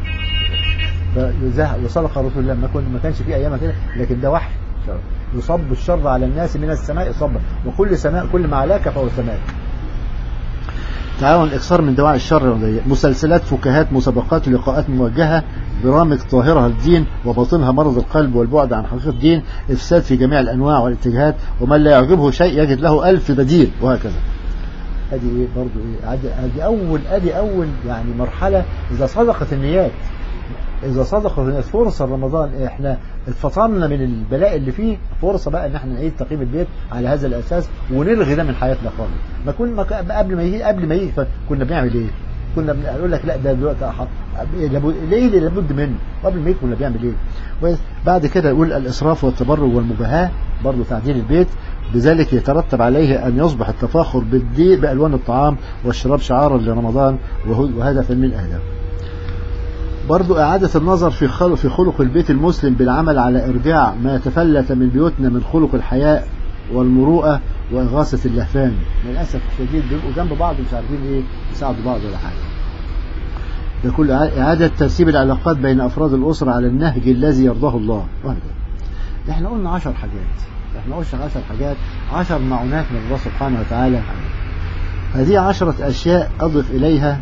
Speaker 1: 13000 وصدق رسول الله ما كان ما كانش في ايامها كده لكن ده وحي يصب الشر على الناس من السماء صبا وكل سماء كل ما علاك فهو سماء تعاون الاكثار من دواعي الشر مسلسلات فكاهات مسابقات لقاءات موجهه برامج طاهرة الدين وباطنها مرض القلب والبعد عن حقيقة الدين إفساد في جميع الأنواع والاتجاهات ومن لا يعجبه شيء يجد له ألف بديل وهكذا ادي ايه برضه ايه ادي, ادي اول ادي اول يعني مرحله اذا صدقت النيات اذا صدقت النيات فرصه رمضان احنا اتفطرنا من البلاء اللي فيه فرصه بقى ان احنا نعيد تقييم البيت على هذا الاساس ونلغي ده من حياتنا خالص ما كنا ما قبل ما يجي قبل ما يجي كنا بنعمل ايه كنا بنقول لك لا ده دلوقتي احط لابد- ليه اللي لابد منه قبل ما يكون بيعمل ايه كويس بعد كده يقول الاسراف والتبرج والمباهاه برضه تعديل البيت بذلك يترتب عليه ان يصبح التفاخر بالدي بالوان الطعام والشراب شعارا لرمضان وهو- وهدفا من اهدافه برضو إعادة النظر في خلق, في خلق البيت المسلم بالعمل على إرجاع ما تفلت من بيوتنا من خلق الحياء والمروءة وإغاثة اللهفان للأسف الشديد بيبقوا جنب بعض مش عارفين إيه يساعدوا بعض ولا حاجة ده كل إع- إعادة ترتيب العلاقات بين أفراد الأسرة على النهج الذي يرضاه الله وهكذا إحنا قلنا عشر حاجات إحنا قلنا عشر حاجات عشر معونات من الله سبحانه وتعالى هذه عشرة أشياء أضف إليها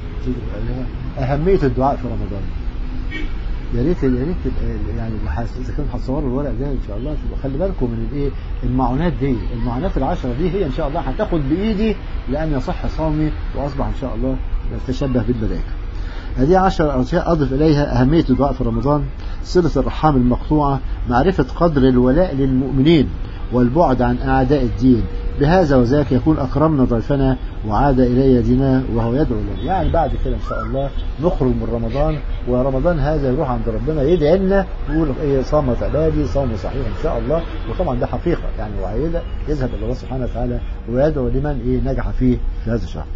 Speaker 1: أهمية الدعاء في رمضان يا ريت يا ريت تبقى يعني اللي حاس- اذا كانوا هتصوروا الورق ده ان شاء الله تبقى خلي بالكم من الايه المعونات دي المعونات العشره دي هي ان شاء الله هتاخد بايدي لان يصح صومي واصبح ان شاء الله يتشبه بالملائكه. هذه عشر أشياء أضف إليها أهمية الدعاء في رمضان صلة الرحام المقطوعة معرفة قدر الولاء للمؤمنين والبعد عن أعداء الدين بهذا وذاك يكون أكرمنا ضيفنا وعاد إلي يدنا وهو يدعو لنا يعني بعد كده إن شاء الله نخرج من رمضان ورمضان هذا يروح عند ربنا يدعي لنا يقول إيه صامت عبادي صوم صحيح إن شاء الله وطبعا ده حقيقة يعني وعيدة يذهب إلى الله سبحانه وتعالى ويدعو لمن إيه نجح فيه في هذا الشهر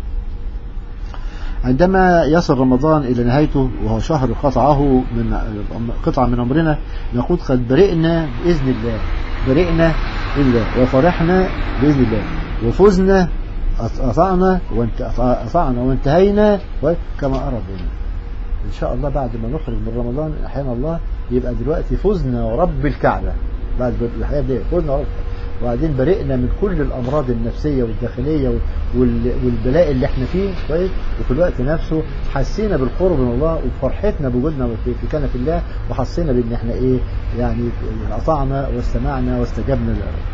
Speaker 1: عندما يصل رمضان إلى نهايته وهو شهر قطعه من قطعة من عمرنا نقول قد برئنا بإذن الله برئنا بإذن الله وفرحنا بإذن الله وفزنا أطعنا وانت أطعنا وانتهينا كما أرى بنا إن شاء الله بعد ما نخرج من رمضان أحيانا الله يبقى دلوقتي فزنا ورب الكعبة بعد الحياة دي فزنا ورب وبعدين برئنا من كل الامراض النفسيه والداخليه وال- والبلاء اللي احنا فيه كويس وفي الوقت نفسه حسينا بالقرب من الله وفرحتنا بوجودنا في في كنف الله وحسينا بان احنا ايه يعني اطعنا واستمعنا واستجبنا للرب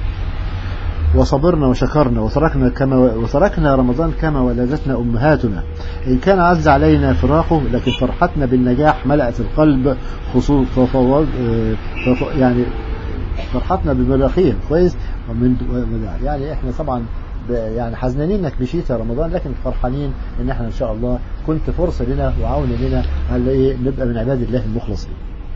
Speaker 1: وصبرنا وشكرنا وتركنا كما وتركنا رمضان كما ولدتنا امهاتنا ان كان عز علينا فراقه لكن فرحتنا بالنجاح ملأت القلب خصوص ففوض فف- يعني فرحتنا بملاقيه كويس ومن يعني احنا طبعا ب- يعني حزنانين انك مشيت يا رمضان لكن فرحانين ان احنا ان شاء الله كنت فرصه لنا وعون لنا على ايه نبقى من عباد الله المخلصين.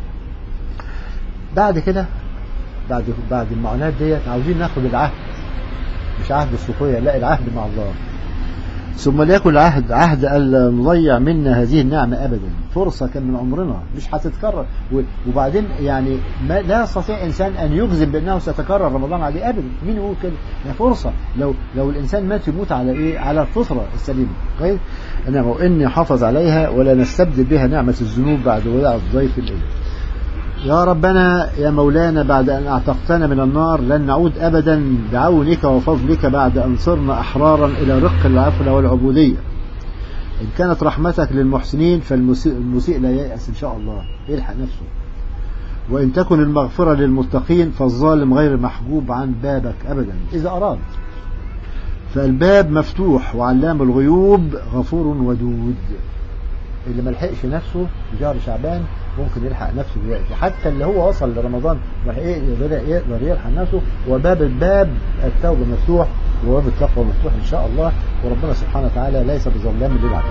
Speaker 1: بعد كده بعد بعد المعونات ديت عاوزين ناخد العهد مش عهد الصوفيه لا العهد مع الله. ثم ليكن العهد عهد ألا نضيع منا هذه النعمة أبدا فرصة كان من عمرنا مش هتتكرر و- وبعدين يعني ما لا يستطيع إنسان أن يجزم بأنه سيتكرر رمضان عليه أبدا مين يقول كده ده فرصة لو لو الإنسان مات يموت على إيه على الفطرة السليمة طيب أنا وإني حافظ عليها ولا نستبدل بها نعمة الذنوب بعد وداع الضيف الإله يا ربنا يا مولانا بعد أن أعتقتنا من النار لن نعود أبدا بعونك وفضلك بعد أن صرنا أحرارا إلى رق العفو والعبودية إن كانت رحمتك للمحسنين فالمسيء المسيء لا ييأس إن شاء الله يلحق نفسه وإن تكن المغفرة للمتقين فالظالم غير محجوب عن بابك أبدا إذا أراد فالباب مفتوح وعلام الغيوب غفور ودود اللي ما لحقش نفسه في شهر شعبان ممكن يلحق نفسه دلوقتي حتى اللي هو وصل لرمضان راح ايه بدأ يقدر يلحق نفسه وباب الباب التوبة مفتوح وباب التقوى مفتوح ان شاء الله وربنا سبحانه وتعالى ليس بظلام للعبيد.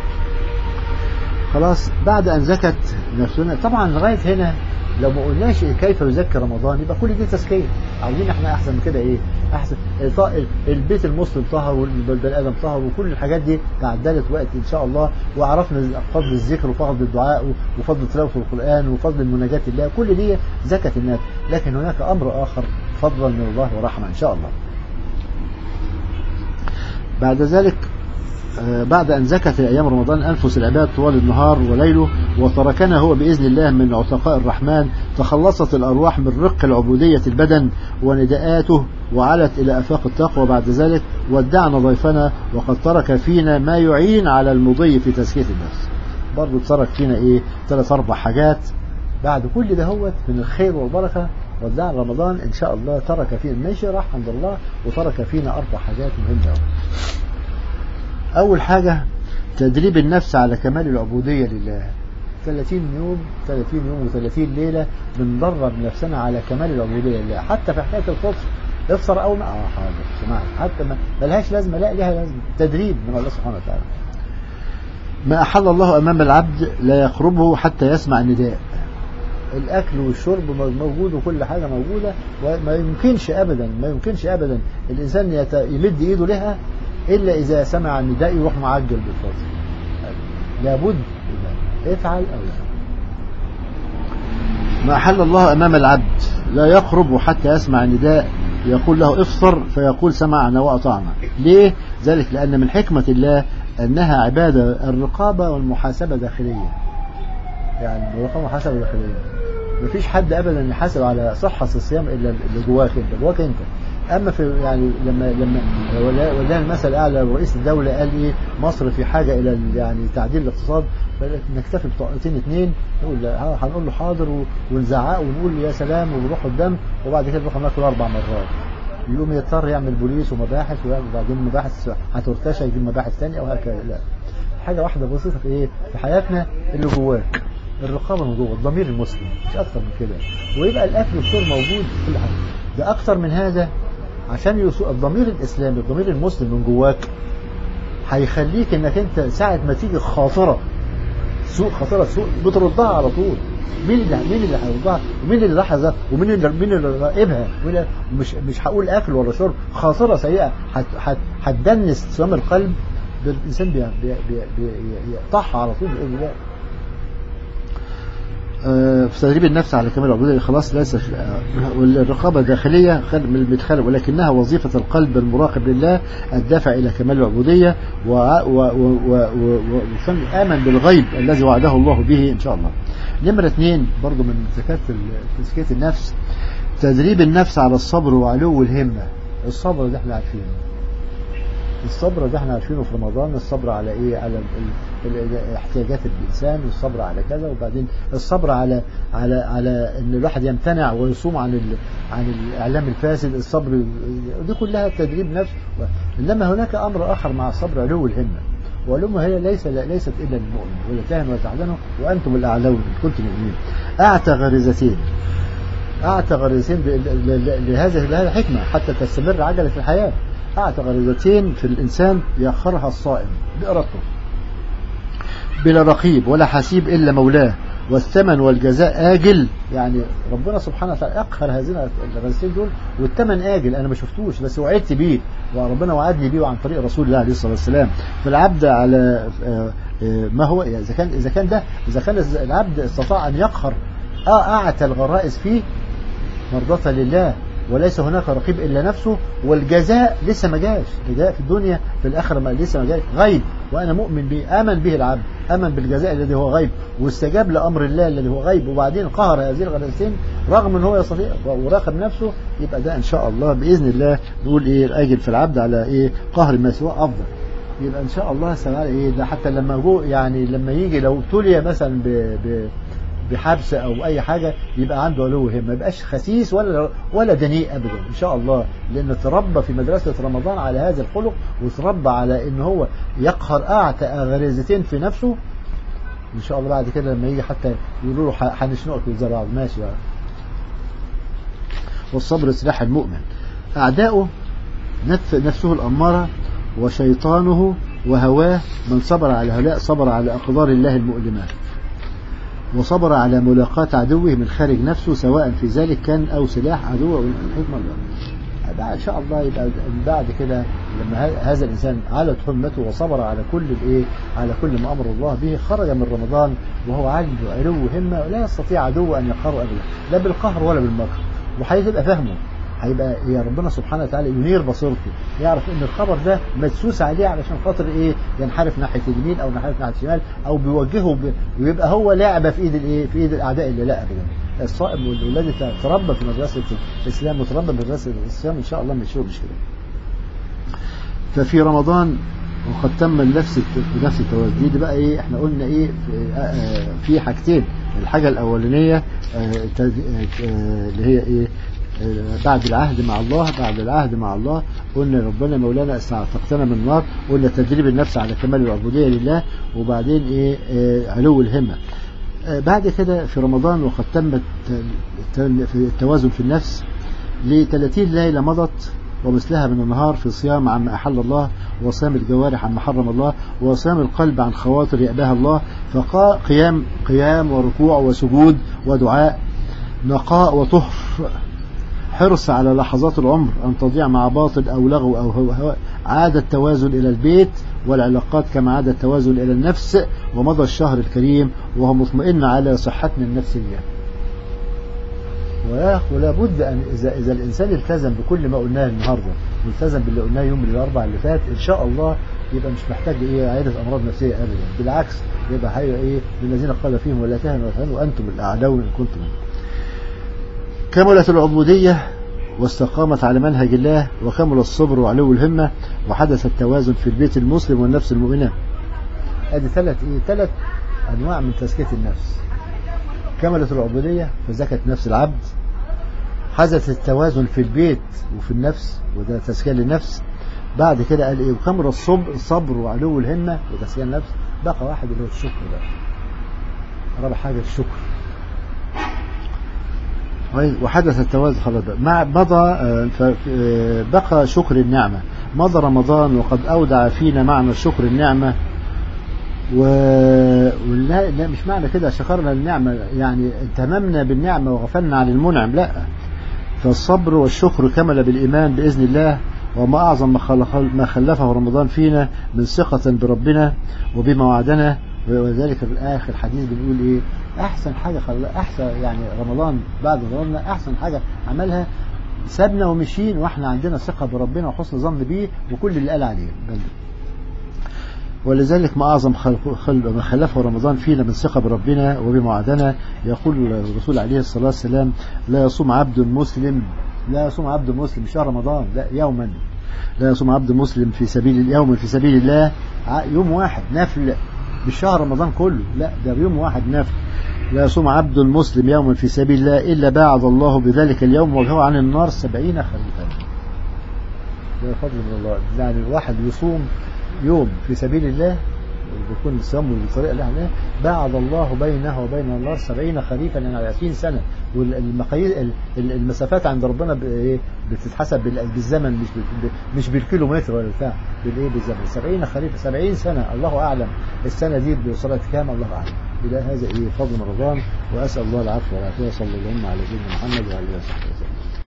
Speaker 1: خلاص بعد ان زكت نفسنا طبعا لغايه هنا لو ما قلناش كيف يزكي رمضان يبقى كل دي تزكيه عاوزين احنا احسن من كده ايه احسن الط- البيت المسلم طهر والبني ادم طهر وكل الحاجات دي تعدلت وقت ان شاء الله وعرفنا فضل الذكر وفضل الدعاء وفضل تلاوه القران وفضل المناجاه الله كل دي زكت الناس لكن هناك امر اخر فضلا من الله ورحمه ان شاء الله بعد ذلك آه، بعد أن زكت أيام رمضان أنفس العباد طوال النهار وليله وتركنا هو بإذن الله من عتقاء الرحمن تخلصت الأرواح من رق العبودية البدن ونداءاته وعلت إلى أفاق التقوى بعد ذلك ودعنا ضيفنا وقد ترك فينا ما يعين على المضي في تزكية النفس برضه ترك فينا إيه ثلاث أربع حاجات بعد كل ده هو من الخير والبركة ودعنا رمضان إن شاء الله ترك فينا ماشي راح عند الله وترك فينا أربع حاجات مهمة أوي. أول حاجة تدريب النفس على كمال العبودية لله 30 يوم 30 يوم و30 ليلة بندرب نفسنا على كمال العبودية لله حتى في حكاية الفطر افطر أول ما اه حاضر سمعت حتى ما ملهاش لازمة لا لها لازمة تدريب من الله سبحانه وتعالى ما أحل الله أمام العبد لا يقربه حتى يسمع النداء الأكل والشرب موجود وكل حاجة موجودة وما يمكنش أبدا ما يمكنش أبدا الإنسان يت- يمد إيده لها إلا إذا سمع النداء يروح معجل بالفضل لابد افعل أو لا ما أحل الله أمام العبد لا يقرب حتى يسمع النداء يقول له افطر فيقول سمعنا وأطعنا ليه؟ ذلك لأن من حكمة الله أنها عبادة الرقابة والمحاسبة داخلية يعني الرقابة والمحاسبة داخلية مفيش حد أبدا يحاسب على صحة الصيام إلا اللي جواك أنت جواك أنت أما في يعني لما لما ولا ولا المثل الأعلى رئيس الدولة قال إيه مصر في حاجة إلى ال- يعني تعديل الاقتصاد نكتفي بطاقتين اثنين نقول لا، ها- هنقول له حاضر و- ونزعقه ونقول يا سلام ونروح قدام وبعد كده نروح ناكل أربع مرات يقوم يضطر يعمل بوليس ومباحث وبعدين مباحث هترتشى يجيب مباحث ثانيه وهكذا لا حاجه واحده بسيطه في ايه في حياتنا اللي جواك الرقابه من جوه الضمير المسلم مش اكتر من كده ويبقى الاكل والشرب موجود في كل حاجه ده اكتر من هذا عشان يسوء الضمير الاسلامي الضمير المسلم من جواك هيخليك انك انت ساعه ما تيجي خاطره سوء خطيره سوء بتردها على طول مين اللي مين اللي هيردها ومين اللي لاحظها ومين اللي مين اللي راقبها مين اللي- مش مش هقول اكل ولا شرب خاطره سيئه هت- هت- هتدنس صيام القلب الانسان بي- بي- بي- بي- يقطعها على طول باذن الله آه، في تدريب النفس على كمال العبودية خلاص ليس آه، والرقابة داخلية خارج من المدخل ولكنها وظيفة القلب المراقب لله الدافع إلى كمال العبودية و- و- و- و- و- وكان آمن بالغيب الذي وعده الله به إن شاء الله نمرة اثنين برضو من زكاة ال- تزكية النفس تدريب النفس على الصبر وعلو الهمة الصبر ده احنا عارفينه الصبر ده احنا عارفينه في رمضان الصبر على ايه على ال- ال- ال- احتياجات الانسان والصبر على كذا وبعدين الصبر على على على ان الواحد يمتنع ويصوم عن ال عن الاعلام الفاسد الصبر دي كلها تدريب نفس انما هناك امر اخر مع الصبر علو الهمه والهمه هي ليس ليست الا للمؤمن ولا تهن ولا تحزنوا وانتم الاعلون ان كنتم مؤمنين اعتى غريزتين أعطى غريزتين ب- ل- ل- لهذه لهذه حكمة حتى تستمر عجلة الحياة أعطى غريزتين في الإنسان يأخرها الصائم بإرادته بلا رقيب ولا حسيب إلا مولاه والثمن والجزاء آجل يعني ربنا سبحانه وتعالى أقهر هذين الغريزتين دول والثمن آجل أنا ما شفتوش بس وعدت بيه وربنا وعدني بيه عن طريق رسول الله عليه الصلاة والسلام فالعبد على آه، آه، ما هو إذا كان إذا كان ده إذا كان العبد استطاع أن يقهر آه أعتى الغرائز فيه مرضاة لله وليس هناك رقيب إلا نفسه والجزاء لسه ما جاش الجزاء في الدنيا في الآخرة ما لسه ما جاش غيب وأنا مؤمن به آمن به العبد آمن بالجزاء الذي هو غيب واستجاب لأمر الله الذي هو غيب وبعدين قهر هذه الغريزتين رغم أن هو يستطيع وراقب نفسه يبقى ده إن شاء الله بإذن الله نقول إيه الأجل في العبد على إيه قهر ما سواه أفضل يبقى إن شاء الله سمع إيه ده حتى لما جو يعني لما يجي لو ابتلي مثلا ب, ب بحبس او اي حاجه يبقى عنده علو همه ما يبقاش خسيس ولا ولا دنيء ابدا ان شاء الله لان تربى في مدرسه رمضان على هذا الخلق وتربى على ان هو يقهر اعتى غريزتين في نفسه ان شاء الله بعد كده لما يجي حتى يقولوا له ح- هنشنقك زي بعض ماشي بقى والصبر سلاح المؤمن اعداؤه نفس نفسه الاماره وشيطانه وهواه من صبر على هؤلاء صبر على اقدار الله المؤلمه وصبر على ملاقاة عدوه من خارج نفسه سواء في ذلك كان أو سلاح عدوه أو الحكمة الله بعد إن شاء الله يبقى بعد كده لما ه- هذا الإنسان علت همته وصبر على كل الإيه على كل ما أمر الله به خرج من رمضان وهو عنده علو همة لا يستطيع عدو أن يقهره أبدا لا بالقهر ولا بالمكر وهيبقى فاهمه هيبقى يا ربنا سبحانه وتعالى ينير بصيرته يعرف ان الخبر ده مدسوس عليه علشان خاطر ايه ينحرف ناحيه اليمين او ينحرف ناحيه الشمال او بيوجهه ب... ويبقى هو لعبه في ايد الايه في ايد الاعداء اللي لا ابدا الصائم والولاد تربى في مدرسه الاسلام وتربى في مدرسه الاسلام ان شاء الله مش مش كده ففي رمضان وقد تم نفس نفس التوازن دي بقى ايه احنا قلنا ايه في, آه، آه، في حاجتين الحاجه الاولانيه آه، تد- آه، اللي هي ايه آه، بعد العهد مع الله بعد العهد مع الله قلنا ربنا مولانا استعتقتنا من النار قلنا تدريب النفس على كمال العبوديه لله وبعدين ايه آه، علو الهمه آه، بعد كده في رمضان وقد تم الت- الت- في التوازن في النفس ل 30 ليله مضت ومثلها من النهار في صيام عما أحل الله وصيام الجوارح عما حرم الله وصيام القلب عن خواطر يأباها الله فقيام قيام وركوع وسجود ودعاء نقاء وطهر حرص على لحظات العمر أن تضيع مع باطل أو لغو أو هو عاد التوازن إلى البيت والعلاقات كما عاد التوازن إلى النفس ومضى الشهر الكريم وهو مطمئن على صحتنا النفسية ولا بد أن إذا, إذا الإنسان التزم بكل ما قلناه النهاردة والتزم باللي قلناه يوم الأربع اللي فات إن شاء الله يبقى مش محتاج إيه عدة أمراض نفسية أبدا بالعكس يبقى هي إيه للذين قال فيهم ولا تهنوا ولا تهنوا وأنتم الأعداء إن كنتم كملت العبودية واستقامت على منهج الله وكمل الصبر وعلو الهمة وحدث التوازن في البيت المسلم والنفس المؤمنة ادي ثلاث ايه ثلاث انواع من تزكية النفس كملت العبودية فزكت نفس العبد حدث التوازن في البيت وفي النفس وده تزكية للنفس بعد كده قال ايه وكمل الصبر الصبر وعلو الهمة وتزكية النفس بقى واحد اللي هو الشكر بقى رابع حاجة الشكر وحدث التوازن خلاص مع مضى بقى شكر النعمة مضى رمضان وقد أودع فينا معنى شكر النعمة و... ولا لا مش معنى كده شكرنا النعمة يعني اهتممنا بالنعمة وغفلنا عن المنعم لا فالصبر والشكر كمل بالإيمان بإذن الله وما أعظم ما خلفه رمضان فينا من ثقة بربنا وبما وعدنا وذلك في الآخر حديث بنقول إيه أحسن حاجة خل... أحسن يعني رمضان بعد رمضان أحسن حاجة عملها سابنا ومشين وإحنا عندنا ثقة بربنا وحسن ظن بيه وكل اللي قال عليه ولذلك ما أعظم خلق خل... ما خلفه رمضان فينا من ثقة بربنا وبما وعدنا يقول الرسول عليه الصلاة والسلام لا يصوم عبد مسلم لا يصوم عبد مسلم شهر رمضان لا يوما لا يصوم عبد مسلم في سبيل يوم في سبيل الله يوم واحد نفل مش شهر رمضان كله لا ده بيوم واحد نفل لا يصوم عبد مسلم يوما في سبيل الله إلا باعد الله بذلك اليوم وجهه عن النار سبعين خريفا ده فضل من الله يعني الواحد يصوم يوم في سبيل الله بيكون صيامه بالطريقه اللي احنا باعد الله بينه وبين النار سبعين خريفا يعني 20 سنه والمقاييس المسافات عند ربنا بتتحسب بالزمن مش مش بالكيلومتر ولا بتاع بالايه بالزمن 70 خريف 70 سنه الله اعلم السنه دي بوصلت كام الله اعلم بلا هذا ايه فضل رمضان واسال الله العفو والعافيه صلى الله على سيدنا محمد وعلى اله وصحبه وسلم